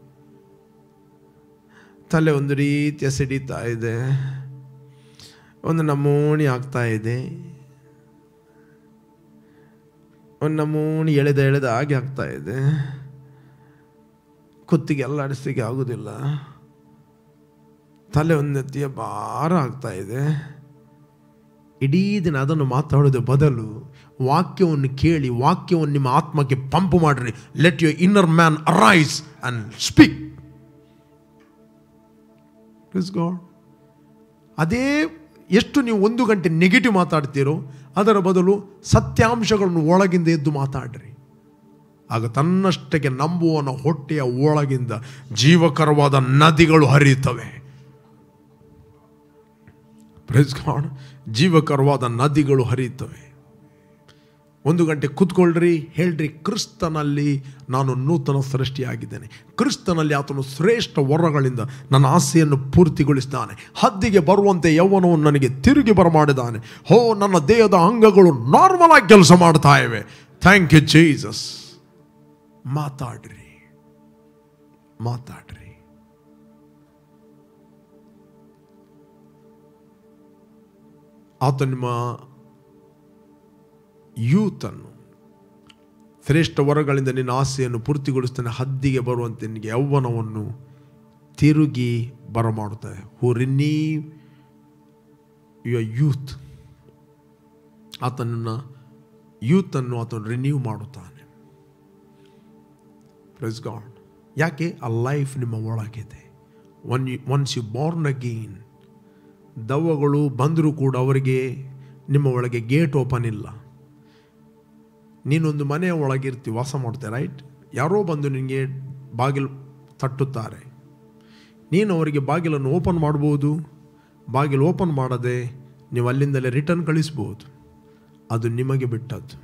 ತಲೆ ಒಂದು ರೀತಿಯ ಸಿಡಿತಾ ಇದೆ ಒಂದು ನಮೂನಿ ಆಗ್ತಾ ಇದೆ ಒಂದು ನಮೂನಿ ಎಳೆದ ಎಳೆದ ಹಾಗೆ ಆಗ್ತಾ ಇದೆ ಕುತ್ತಿಗೆ ಅಲ್ಲಾಡಿಸ್ಲಿಕ್ಕೆ ಆಗೋದಿಲ್ಲ ತಲೆ ಒಂದು ನೆತ್ತಿಯ ಭಾರ ಆಗ್ತಾ ಇದೆ ಇಡೀ ದಿನ ಅದನ್ನು ಮಾತಾಡೋದು ಬದಲು ವಾಕ್ಯವನ್ನು ಕೇಳಿ ವಾಕ್ಯವನ್ನು ನಿಮ್ಮ ಆತ್ಮಕ್ಕೆ ಪಂಪ್ ಮಾಡ್ರಿ let your inner man arise and speak God ಅದೇ ಎಷ್ಟು ನೀವು ಒಂದು ಗಂಟೆ ನೆಗೆಟಿವ್ ಮಾತಾಡ್ತೀರೋ ಅದರ ಬದಲು ಸತ್ಯಾಂಶಗಳನ್ನು ಒಳಗಿಂದ ಎದ್ದು ಮಾತಾಡ್ರಿ ಆಗ ತನ್ನಷ್ಟಕ್ಕೆ ನಂಬುವನ ಹೊಟ್ಟೆಯ ಒಳಗಿಂದ ಜೀವಕರವಾದ ನದಿಗಳು ಹರಿಯುತ್ತವೆ Praise God. ಜೀವಕರವಾದ ನದಿಗಳು ಹರಿಯುತ್ತವೆ ಒಂದು ಗಂಟೆ ಕೂತ್ಕೊಳ್ರಿ ಹೇಳ್ರಿ ಕ್ರಿಸ್ತನಲ್ಲಿ ನಾನು ನೂತನ ಸೃಷ್ಟಿಯಾಗಿದ್ದೇನೆ ಕ್ರಿಸ್ತನಲ್ಲಿ ಆತನು ಶ್ರೇಷ್ಠ ವರಗಳಿಂದ ನನ್ನ ಆಸೆಯನ್ನು ಪೂರ್ತಿಗೊಳಿಸಿದ್ದಾನೆ ಹದ್ದಿಗೆ ಬರುವಂತೆ ಯೌವನವನ್ನು ನನಗೆ ತಿರುಗಿ ಬರಮಾಡಿದ್ದಾನೆ ಹೋ ನನ್ನ ದೇಹದ ಅಂಗಗಳು ನಾರ್ಮಲ್ ಆಗಿ ಕೆಲಸ ಮಾಡ್ತಾ ಇವೆ ಥ್ಯಾಂಕ್ ಯು ಜೀಸಸ್ ಮಾತಾಡ್ರಿ ಮಾತಾಡ್ರಿ ಆತ ನಿಮ್ಮ ಯೂತನ್ನು ಶ್ರೇಷ್ಠ ವರಗಳಿಂದ ನಿನ್ನ ಆಸೆಯನ್ನು ಪೂರ್ತಿಗೊಳಿಸ್ತಾನೆ ಹದ್ದಿಗೆ ಬರುವಂತೆ ನಿನಗೆ ಯೌವನವನ್ನು ತಿರುಗಿ ಬರಮಾಡುತ್ತದೆ ಹೂ ರಿನೀವ್ ಯುವರ್ ಯೂತ್ ಆತನನ್ನು ಯೂತನ್ನು ಆತನು ರಿನ್ಯೂ ಮಾಡುತ್ತಾನೆ ಪ್ರೆಸ್ ಗಾಡ್ ಯಾಕೆ ಆ ಲೈಫ್ ನಿಮ್ಮ ಒಳಗಿದೆ once you once you born again ದವ್ವಗಳು ಬಂದರೂ ಕೂಡ ಅವರಿಗೆ ನಿಮ್ಮ ಒಳಗೆ ಗೇಟ್ ಓಪನ್ ಇಲ್ಲ ನೀನೊಂದು ಮನೆಯ ಒಳಗಿರ್ತಿ ವಾಸ ಮಾಡ್ತೆ ರೈಟ್ ಯಾರೋ ಬಂದು ನಿನಗೆ ಬಾಗಿಲು ತಟ್ಟುತ್ತಾರೆ ನೀನು ಅವರಿಗೆ ಬಾಗಿಲನ್ನು ಓಪನ್ ಮಾಡ್ಬೋದು ಬಾಗಿಲು ಓಪನ್ ಮಾಡದೆ ನೀವು ಅಲ್ಲಿಂದಲೇ ರಿಟರ್ನ್ ಕಳಿಸ್ಬೋದು ಅದು ನಿಮಗೆ ಬಿಟ್ಟದ್ದು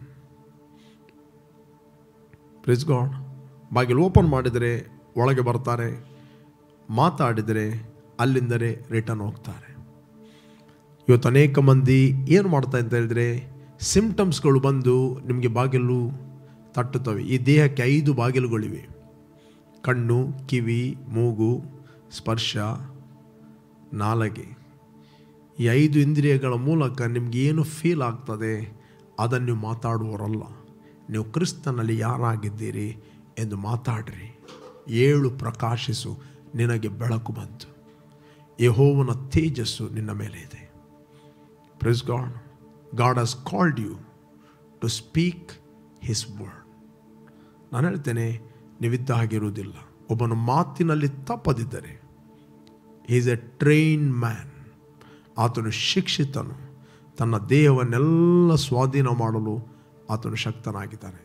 ಪ್ರಿಸ್ ಗಾಡ್ ಬಾಗಿಲು ಓಪನ್ ಮಾಡಿದರೆ ಒಳಗೆ ಬರ್ತಾರೆ ಮಾತಾಡಿದರೆ ಅಲ್ಲಿಂದಲೇ ರಿಟರ್ನ್ ಹೋಗ್ತಾರೆ ಇವತ್ತು ಅನೇಕ ಮಂದಿ ಏನು ಮಾಡ್ತಾ ಅಂತ ಹೇಳಿದ್ರೆ ಸಿಂಪ್ಟಮ್ಸ್ಗಳು ಬಂದು ನಿಮಗೆ ಬಾಗಿಲು ತಟ್ಟುತ್ತವೆ ಈ ದೇಹಕ್ಕೆ ಐದು ಬಾಗಿಲುಗಳಿವೆ ಕಣ್ಣು ಕಿವಿ ಮೂಗು ಸ್ಪರ್ಶ ನಾಲಗೆ ಈ ಐದು ಇಂದ್ರಿಯಗಳ ಮೂಲಕ ನಿಮ್ಗೆ ಏನು ಫೀಲ್ ಆಗ್ತದೆ ಅದನ್ನು ನೀವು ಮಾತಾಡುವವರಲ್ಲ ನೀವು ಕ್ರಿಸ್ತನಲ್ಲಿ ಯಾರಾಗಿದ್ದೀರಿ ಎಂದು ಮಾತಾಡ್ರಿ ಏಳು ಪ್ರಕಾಶಿಸು ನಿನಗೆ ಬೆಳಕು ಬಂತು ಯಹೋವನ ತೇಜಸ್ಸು ನಿನ್ನ ಮೇಲೆ ಇದೆ praise God God has called you to speak his word ನಾನು ಹೇಳ್ತೇನೆ ನೀವಿದ್ದ ಹಾಗಿರುವುದಿಲ್ಲ ಒಬ್ಬನ ಮಾತಿನಲ್ಲಿ ತಪ್ಪದಿದ್ದರೆ ಈಸ್ ಎ ಟ್ರೈನ್ ಮ್ಯಾನ್ ಆತನು ಶಿಕ್ಷಿತನು ತನ್ನ ದೇಹವನ್ನೆಲ್ಲ ಸ್ವಾಧೀನ ಮಾಡಲು ಆತನು ಶಕ್ತನಾಗಿದ್ದಾನೆ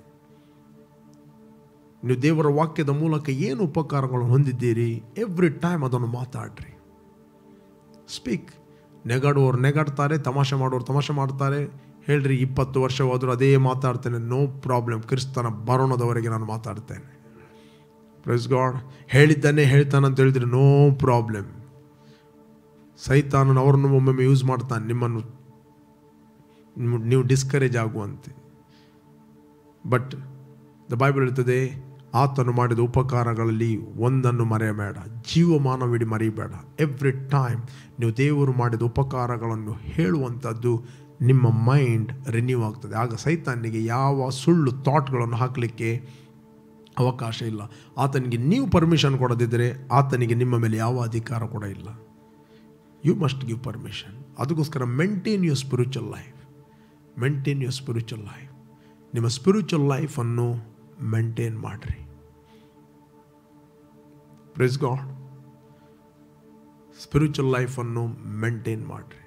ನೀವು ದೇವರ ವಾಕ್ಯದ ಮೂಲಕ ಏನು ಉಪಕಾರಗಳನ್ನು ಹೊಂದಿದ್ದೀರಿ ಎವ್ರಿ ಟೈಮ್ ಅದನ್ನು ಮಾತಾಡ್ರಿ ಸ್ಪೀಕ್ ನೆಗಾಡುವವ್ರು ನೆಗಾಡ್ತಾರೆ ತಮಾಷೆ ಮಾಡೋರು ತಮಾಷೆ ಮಾಡ್ತಾರೆ ಹೇಳ್ರಿ ಇಪ್ಪತ್ತು ವರ್ಷ ಹೋದರೂ ಅದೇ ಮಾತಾಡ್ತೇನೆ ನೋ ಪ್ರಾಬ್ಲಮ್ ಕ್ರಿಸ್ತನ ಬರೋಣದವರೆಗೆ ನಾನು ಮಾತಾಡ್ತೇನೆ ಪ್ರೆಸ್ ಗಾಡ್ ಹೇಳಿದ್ದಾನೆ ಹೇಳ್ತಾನೆ ಅಂತ ಹೇಳಿದ್ರೆ ನೋ ಪ್ರಾಬ್ಲಮ್ ಸೈತಾನನ ಅವರನ್ನು ಒಮ್ಮೊಮ್ಮೆ ಯೂಸ್ ಮಾಡ್ತಾನೆ ನಿಮ್ಮನ್ನು ನಿಮ್ಮ- ನೀವು ಡಿಸ್ಕರೇಜ್ ಆಗುವಂತೆ ಬಟ್ ದ ಬೈಬಲ್ ಹೇಳ್ತದೆ ಆತನು ಮಾಡಿದ ಉಪಕಾರಗಳಲ್ಲಿ ಒಂದನ್ನು ಮರೆಯಬೇಡ ಜೀವಮಾನವಿಡಿ ಮರೆಯಬೇಡ ಎವ್ರಿ ಟೈಮ್ ನೀವು ದೇವರು ಮಾಡಿದ ಉಪಕಾರಗಳನ್ನು ಹೇಳುವಂಥದ್ದು ನಿಮ್ಮ ಮೈಂಡ್ ರಿನ್ಯೂ ಆಗ್ತದೆ ಆಗ ಸೈತಾನಿಗೆ ಯಾವ ಸುಳ್ಳು ಥಾಟ್ಗಳನ್ನು ಹಾಕಲಿಕ್ಕೆ ಅವಕಾಶ ಇಲ್ಲ ಆತನಿಗೆ ನೀವು ಪರ್ಮಿಷನ್ ಕೊಡದಿದ್ದರೆ ಆತನಿಗೆ ನಿಮ್ಮ ಮೇಲೆ ಯಾವ ಅಧಿಕಾರ ಕೂಡ ಇಲ್ಲ ಯು ಮಸ್ಟ್ ಗಿವ್ ಪರ್ಮಿಷನ್ ಅದಕ್ಕೋಸ್ಕರ maintain your spiritual life maintain your spiritual life ನಿಮ್ಮ ಸ್ಪಿರಿಚುವಲ್ ಲೈಫನ್ನು ಮೇಂಟೈನ್ ಮಾಡಿರಿ ಪ್ರೆಸ್ ಗಾಡ್ ಸ್ಪಿರಿಚುವಲ್ ಲೈಫನ್ನು ಮೇಂಟೈನ್ ಮಾಡಿರಿ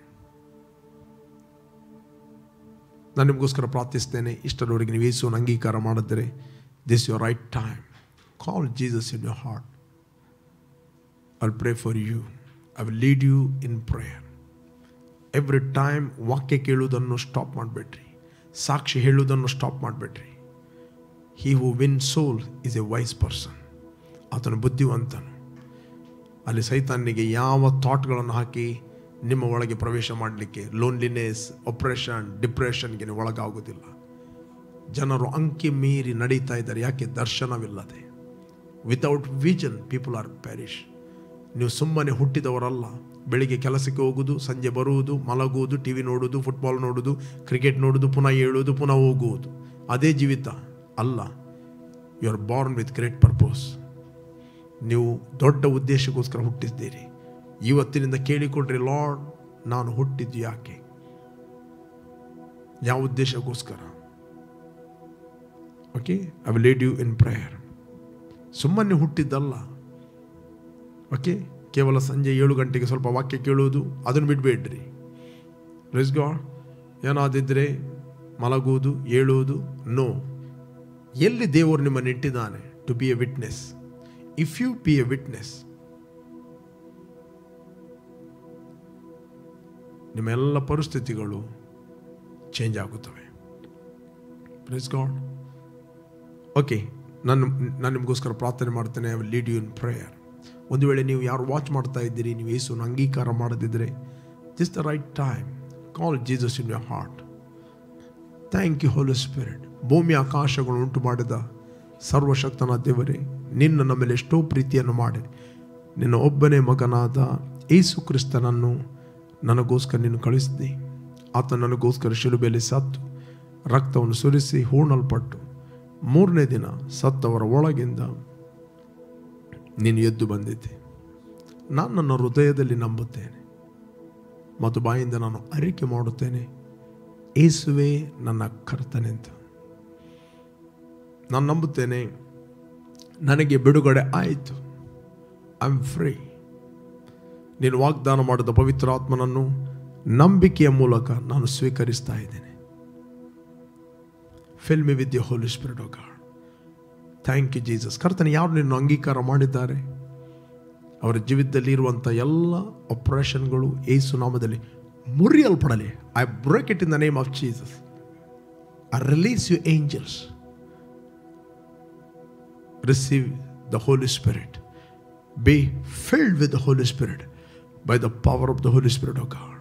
ನಾನು ನಿಮಗೋಸ್ಕರ ಪ್ರಾರ್ಥಿಸ್ತೇನೆ ಇಷ್ಟರವರೆಗೆ ನೀವು ಯೇಸುವನ್ನು ಅಂಗೀಕಾರ ಮಾಡಿದರೆ this your right time call Jesus in your heart I pray for you I will lead you in prayer every time ವಾಕ್ಯ ಕೇಳುವುದನ್ನು ಸ್ಟಾಪ್ ಮಾಡಬೇಡ್ರಿ ಸಾಕ್ಷಿ ಹೇಳುವುದನ್ನು ಸ್ಟಾಪ್ ಮಾಡಬೇಡ್ರಿ he who win soul is A wise person ಆತನು ಬುದ್ಧಿವಂತನು ಅಲ್ಲಿ ಸೈತಾನಿಗೆ ಯಾವ ಥಾಟ್ಗಳನ್ನು ಹಾಕಿ ನಿಮ್ಮ ಒಳಗೆ ಪ್ರವೇಶ ಮಾಡಲಿಕ್ಕೆ ಲೋನ್ಲಿನೆಸ್ ಆಪ್ರೇಷನ್ ಡಿಪ್ರೆಷನ್ಗೆ ನೀವು ಒಳಗಾಗೋದಿಲ್ಲ ಜನರು ಅಂಕಿ ಮೀರಿ ನಡೀತಾ ಇದ್ದಾರೆ ಯಾಕೆ ದರ್ಶನವಿಲ್ಲದೆ without vision people are perish ನೀವು ಸುಮ್ಮನೆ ಹುಟ್ಟಿದವರಲ್ಲ ಬೆಳಿಗ್ಗೆ ಕೆಲಸಕ್ಕೆ ಹೋಗುವುದು ಸಂಜೆ ಬರುವುದು ಮಲಗುವುದು ಟಿ ವಿ ನೋಡುವುದು ಫುಟ್ಬಾಲ್ ನೋಡುವುದು ಕ್ರಿಕೆಟ್ ನೋಡುವುದು ಪುನಃ ಏಳುವುದು ಪುನಃ ಹೋಗುವುದು ಅದೇ ಜೀವಿತ ಅಲ್ಲ you are born with great purpose ನೀವು ದೊಡ್ಡ ಉದ್ದೇಶಕ್ಕೋಸ್ಕರ ಹುಟ್ಟಿದ್ದೀರಿ ಇವತ್ತಿನಿಂದ ಕೇಳಿಕೊಡ್ರಿ ಲಾರ್ಡ್ ನಾನು ಹುಟ್ಟಿದ್ದು ಯಾಕೆ ಯಾವ ಉದ್ದೇಶಕ್ಕೋಸ್ಕರ okay I will lead you in prayer ಸುಮ್ಮನೆ ಹುಟ್ಟಿದ್ದಲ್ಲ ಓಕೆ ಕೇವಲ ಸಂಜೆ ಏಳು ಗಂಟೆಗೆ ಸ್ವಲ್ಪ ವಾಕ್ಯ ಕೇಳುವುದು ಅದನ್ನು ಬಿಡಬೇಡ್ರಿ ರೆಸ್ ಗಾಡ್ ಏನಾದಿದ್ದರೆ ಮಲಗುವುದು ಏಳುವುದು ನೋ ಎಲ್ಲಿ ದೇವರು ನಿಮ್ಮನ್ನು ಇಟ್ಟಿದ್ದಾನೆ to be a witness if you be a witness ನಿಮ್ಮ ಎಲ್ಲ ಪರಿಸ್ಥಿತಿಗಳು ಚೇಂಜ್ ಆಗುತ್ತವೆ ಪ್ಲೀಸ್ ಗಾಡ್ ಓಕೆ ನಾನು ನಾನು ನಿಮಗೋಸ್ಕರ ಪ್ರಾರ್ಥನೆ ಮಾಡ್ತೇನೆ I will lead you in prayer ಒಂದು ವೇಳೆ ನೀವು ಯಾರು ವಾಚ್ ಮಾಡ್ತಾ ಇದ್ದೀರಿ ನೀವು ಯೇಸುವನ್ನು ಅಂಗೀಕಾರ ಮಾಡದಿದ್ದರೆ this the right time call Jesus in your heart thank you Holy Spirit ಭೂಮಿ ಆಕಾಶಗಳು ಉಂಟು ಮಾಡಿದ ಸರ್ವಶಕ್ತನ ದೇವರೇ ನಿನ್ನ ನಮ್ಮ ಮೇಲೆ ಎಷ್ಟೋ ಪ್ರೀತಿಯನ್ನು ಮಾಡಿ ನಿನ್ನ ಒಬ್ಬನೇ ಮಗನಾದ ಯೇಸು ಕ್ರಿಸ್ತನನ್ನು ನನಗೋಸ್ಕರ ನೀನು ಕಳಿಸಿದೆ ಆತ ನನಗೋಸ್ಕರ ಶಿಲುಬೆಯಲ್ಲಿ ಸತ್ತು ರಕ್ತವನ್ನು ಸುರಿಸಿ ಹೂಣಲ್ಪಟ್ಟು ಮೂರನೇ ದಿನ ಸತ್ತವರ ಒಳಗಿಂದ ನೀನು ಎದ್ದು ಬಂದಿದ್ದೆ ನಾನು ನನ್ನ ಹೃದಯದಲ್ಲಿ ನಂಬುತ್ತೇನೆ ಮತ್ತು ಬಾಯಿಂದ ನಾನು ಅರಿಕೆ ಮಾಡುತ್ತೇನೆ ಏಸುವೆ ನನ್ನ ಕರ್ತನೆಂತ ನಾನು ನಂಬುತ್ತೇನೆ ನನಗೆ ಬಿಡುಗಡೆ ಆಯಿತು ಐ ಆಮ್ ಫ್ರೀ ನೀನು ವಾಗ್ದಾನ ಮಾಡಿದ ಪವಿತ್ರ ಆತ್ಮನನ್ನು ನಂಬಿಕೆಯ ಮೂಲಕ ನಾನು ಸ್ವೀಕರಿಸ್ತಾ ಇದ್ದೇನೆ fill me with the Holy Spirit O God thank you Jesus ಕರ್ತನೆ ಯಾರು ನಿನ್ನ ಅಂಗೀಕಾರ ಮಾಡಿದ್ದಾರೆ ಅವರ ಜೀವಿತದಲ್ಲಿ ಇರುವಂಥ ಎಲ್ಲ ಆಪರೇಷನ್ಗಳು ಏಸು ನಾಮದಲ್ಲಿ ಮುರಿಯಲ್ಪಡಲಿ I break it in the name of Jesus I release you angels receive the Holy Spirit be filled with the Holy Spirit by the power of the Holy Spirit of God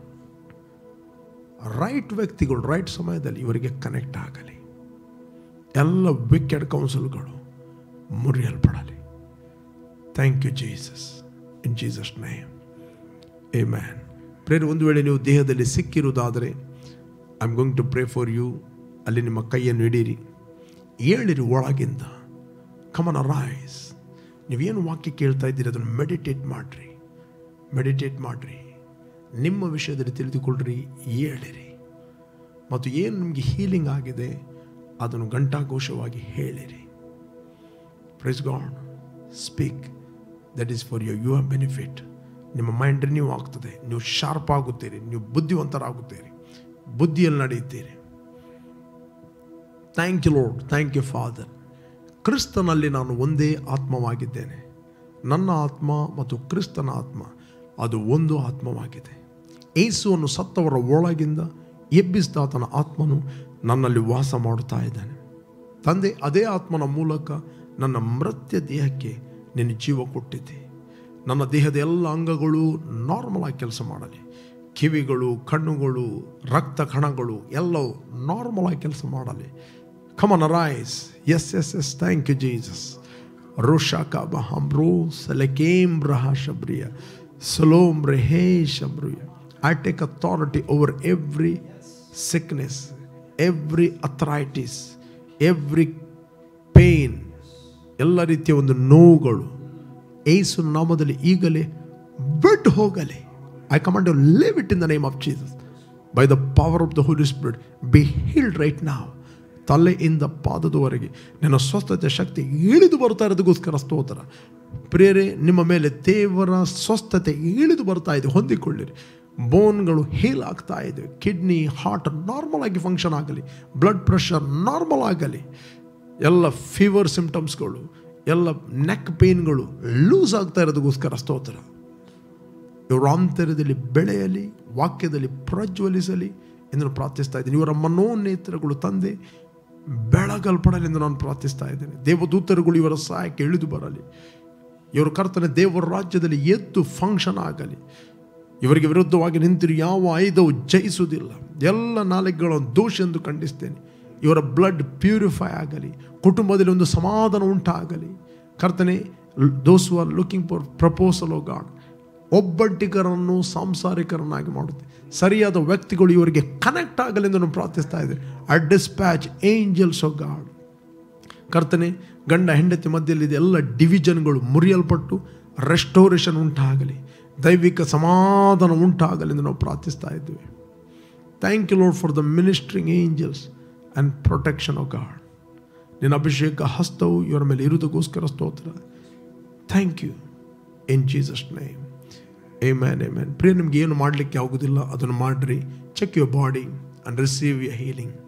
right ವ್ಯಕ್ತಿಗಳು right ಸಮಯದಲ್ಲಿ ಇವರಿಗೆ connect ಆಗಲಿ ಎಲ್ಲ wicked ಕೌನ್ಸಿಲ್ಗಳು ಮುರಿಯಲ್ಪಡಲಿ thank you Jesus in Jesus name amen prayer ಒಂದು ವೇಳೆ ನೀವು ದೇಹದಲ್ಲಿ ಸಿಕ್ಕಿರುವುದಾದರೆ I am going to pray for you ಅಲ್ಲಿ ನಿಮ್ಮ ಕೈಯನ್ನು ಹಿಡೀರಿ ಏಳಿರಿ ಒಳಗಿಂದ ಕಮನ ರೈಸ್ ನೀವೇನು ವಾಕ್ಯ ಕೇಳ್ತಾ ಇದ್ದೀರಿ ಅದನ್ನು ಮೆಡಿಟೇಟ್ ಮಾಡಿರಿ ಮೆಡಿಟೇಟ್ ಮಾಡಿರಿ ನಿಮ್ಮ ವಿಷಯದಲ್ಲಿ ತಿಳಿದುಕೊಳ್ಳ್ರಿ ಹೇಳಿರಿ ಮತ್ತು ಏನು ನಿಮಗೆ ಹೀಲಿಂಗ್ ಆಗಿದೆ ಅದನ್ನು ಘಂಟಾಘೋಷವಾಗಿ ಹೇಳಿರಿ praise God speak that is for your your benefit ನಿಮ್ಮ ಮೈಂಡ್ ರಿನ್ಯೂ ಆಗ್ತದೆ ನೀವು ಶಾರ್ಪ್ ಆಗುತ್ತೀರಿ ನೀವು ಬುದ್ಧಿವಂತರಾಗುತ್ತೀರಿ ಬುದ್ಧಿಯಲ್ಲಿ ನಡೆಯುತ್ತೀರಿ thank you Lord thank you Father ಕ್ರಿಸ್ತನಲ್ಲಿ ನಾನು ಒಂದೇ ಆತ್ಮವಾಗಿದ್ದೇನೆ ನನ್ನ ಆತ್ಮ ಮತ್ತು ಕ್ರಿಸ್ತನ ಆತ್ಮ ಅದು ಒಂದು ಆತ್ಮವಾಗಿದೆ ಏಸುವನ್ನು ಸತ್ತವರ ಒಳಗಿಂದ ಎಬ್ಬಿಸಿದ ಆತನ ಆತ್ಮನು ನನ್ನಲ್ಲಿ ವಾಸ ಮಾಡುತ್ತಾ ಇದ್ದಾನೆ ತಂದೆ ಅದೇ ಆತ್ಮನ ಮೂಲಕ ನನ್ನ ಮೃತ್ಯ ದೇಹಕ್ಕೆ ನಿನ್ನ ಜೀವ ಕೊಟ್ಟಿದ್ದೆ ನನ್ನ ದೇಹದ ಎಲ್ಲ ಅಂಗಗಳು ನಾರ್ಮಲ್ ಆಗಿ ಕೆಲಸ ಮಾಡಲಿ ಕಿವಿಗಳು ಕಣ್ಣುಗಳು ರಕ್ತ ಕಣಗಳು ಎಲ್ಲವೂ ನಾರ್ಮಲ್ ಆಗಿ ಕೆಲಸ ಮಾಡಲಿ come on rise yes yes yes thank you Jesus ರುಷಾಕ ಬಹಮ್ರೋ ಸೆಲೆಕೇಮ್ ರಹ ಶಬ್ರಿಯ ಸಲೋಮ್ ರೆಹೇ ಶಬ್ರಿಯ I take authority over every sickness every arthritis every pain ಎಲ್ಲ ರೀತಿಯ ಒಂದು ನೋವುಗಳು ಏಸು ನಾಮದಲ್ಲಿ ಈಗಲೇ ಬಿಟ್ಟು ಹೋಗಲಿ I command leave it in the name of Jesus by the power of the Holy Spirit be healed right now ತಲೆಯಿಂದ ಪಾದದವರೆಗೆ ನನ್ನ ಸ್ವಸ್ಥತೆ ಶಕ್ತಿ ಇಳಿದು ಬರ್ತಾ ಇರೋದಕ್ಕೋಸ್ಕರ ಸ್ತೋತ್ರ ಪ್ರೇರೆ ನಿಮ್ಮ ಮೇಲೆ ದೇವರ ಸ್ವಸ್ಥತೆ ಇಳಿದು ಬರ್ತಾ ಇದೆ ಹೊಂದಿಕೊಳ್ಳಿರಿ ಬೋನ್ಗಳು ಹೀಲ್ ಆಗ್ತಾ ಇದೆ ಕಿಡ್ನಿ ಹಾರ್ಟ್ ನಾರ್ಮಲ್ ಆಗಿ ಫಂಕ್ಷನ್ ಆಗಲಿ ಬ್ಲಡ್ ಪ್ರೆಷರ್ ನಾರ್ಮಲ್ ಆಗಲಿ ಎಲ್ಲ ಫೀವರ್ ಸಿಂಪ್ಟಮ್ಸ್ಗಳು ಎಲ್ಲ ನೆಕ್ ಪೇನ್ಗಳು ಲೂಸ್ ಆಗ್ತಾ ಇರೋದಕ್ಕೋಸ್ಕರ ಸ್ತೋತ್ರ ಇವರ ಆಂತರ್ಯದಲ್ಲಿ ಬೆಳೆಯಲಿ ವಾಕ್ಯದಲ್ಲಿ ಪ್ರಜ್ವಲಿಸಲಿ ಎಂದು ಪ್ರಾರ್ಥಿಸ್ತಾ ಇದ್ದೀನಿ ಇವರ ಮನೋನೇತ್ರಗಳು ತಂದೆ ಬೆಳಗಲ್ಪಡಲಿ ಎಂದು ನಾನು ಪ್ರಾರ್ಥಿಸ್ತಾ ಇದ್ದೇನೆ ದೇವದೂತರುಗಳು ಇವರ ಸಹಾಯಕ್ಕೆ ಇಳಿದು ಬರಲಿ ಇವರು ಕರ್ತನೆ ದೇವರ ರಾಜ್ಯದಲ್ಲಿ ಎದ್ದು ಫಂಕ್ಷನ್ ಆಗಲಿ ಇವರಿಗೆ ವಿರುದ್ಧವಾಗಿ ನಿಂತಿರು ಯಾವ ಆಯುಧವು ಜಯಿಸುವುದಿಲ್ಲ ಎಲ್ಲ ನಾಲೆಗಳನ್ನು ದೋಷ ಎಂದು ಖಂಡಿಸ್ತೇನೆ ಇವರ ಬ್ಲಡ್ ಪ್ಯೂರಿಫೈ ಆಗಲಿ ಕುಟುಂಬದಲ್ಲಿ ಒಂದು ಸಮಾಧಾನ ಉಂಟಾಗಲಿ ಕರ್ತನೆ those are looking for proposal O God ಒಬ್ಬಟ್ಟಿಗರನ್ನು ಸಾಂಸಾರಿಕರನ್ನಾಗಿ ಮಾಡುತ್ತೆ ಸರಿಯಾದ ವ್ಯಕ್ತಿಗಳು ಇವರಿಗೆ ಕನೆಕ್ಟ್ ಆಗಲಿ ಎಂದು ನಾನು ಪ್ರಾರ್ಥಿಸ್ತಾ ಇದ್ದೇನೆ I dispatch angels of God ಕರ್ತನೆ ಗಂಡ ಹೆಂಡತಿ ಮಧ್ಯದಲ್ಲಿ ಎಲ್ಲ ಡಿವಿಷನ್ಗಳು ಮುರಿಯಲ್ಪಟ್ಟು ರೆಸ್ಟೋರೇಷನ್ ಉಂಟಾಗಲಿ ದೈವಿಕ ಸಮಾಧಾನ ಉಂಟಾಗಲಿ ಎಂದು ನಾವು ಪ್ರಾರ್ಥಿಸ್ತಾ ಇದ್ದೇವೆ thank you Lord for the ministering angels and protection of God ನಿನ್ನ ಅಭಿಷೇಕ ಹಸ್ತವು ಇವರ ಮೇಲೆ ಇರುವುದಕ್ಕೋಸ್ಕರ ಸ್ತೋತ್ರ thank you in Jesus name amen amen ಪ್ರಿಯ ನಿಮ್ಗೆ ಏನು ಮಾಡಲಿಕ್ಕೆ ಆಗೋದಿಲ್ಲ ಅದನ್ನು ಮಾಡಿರಿ check your body and receive your healing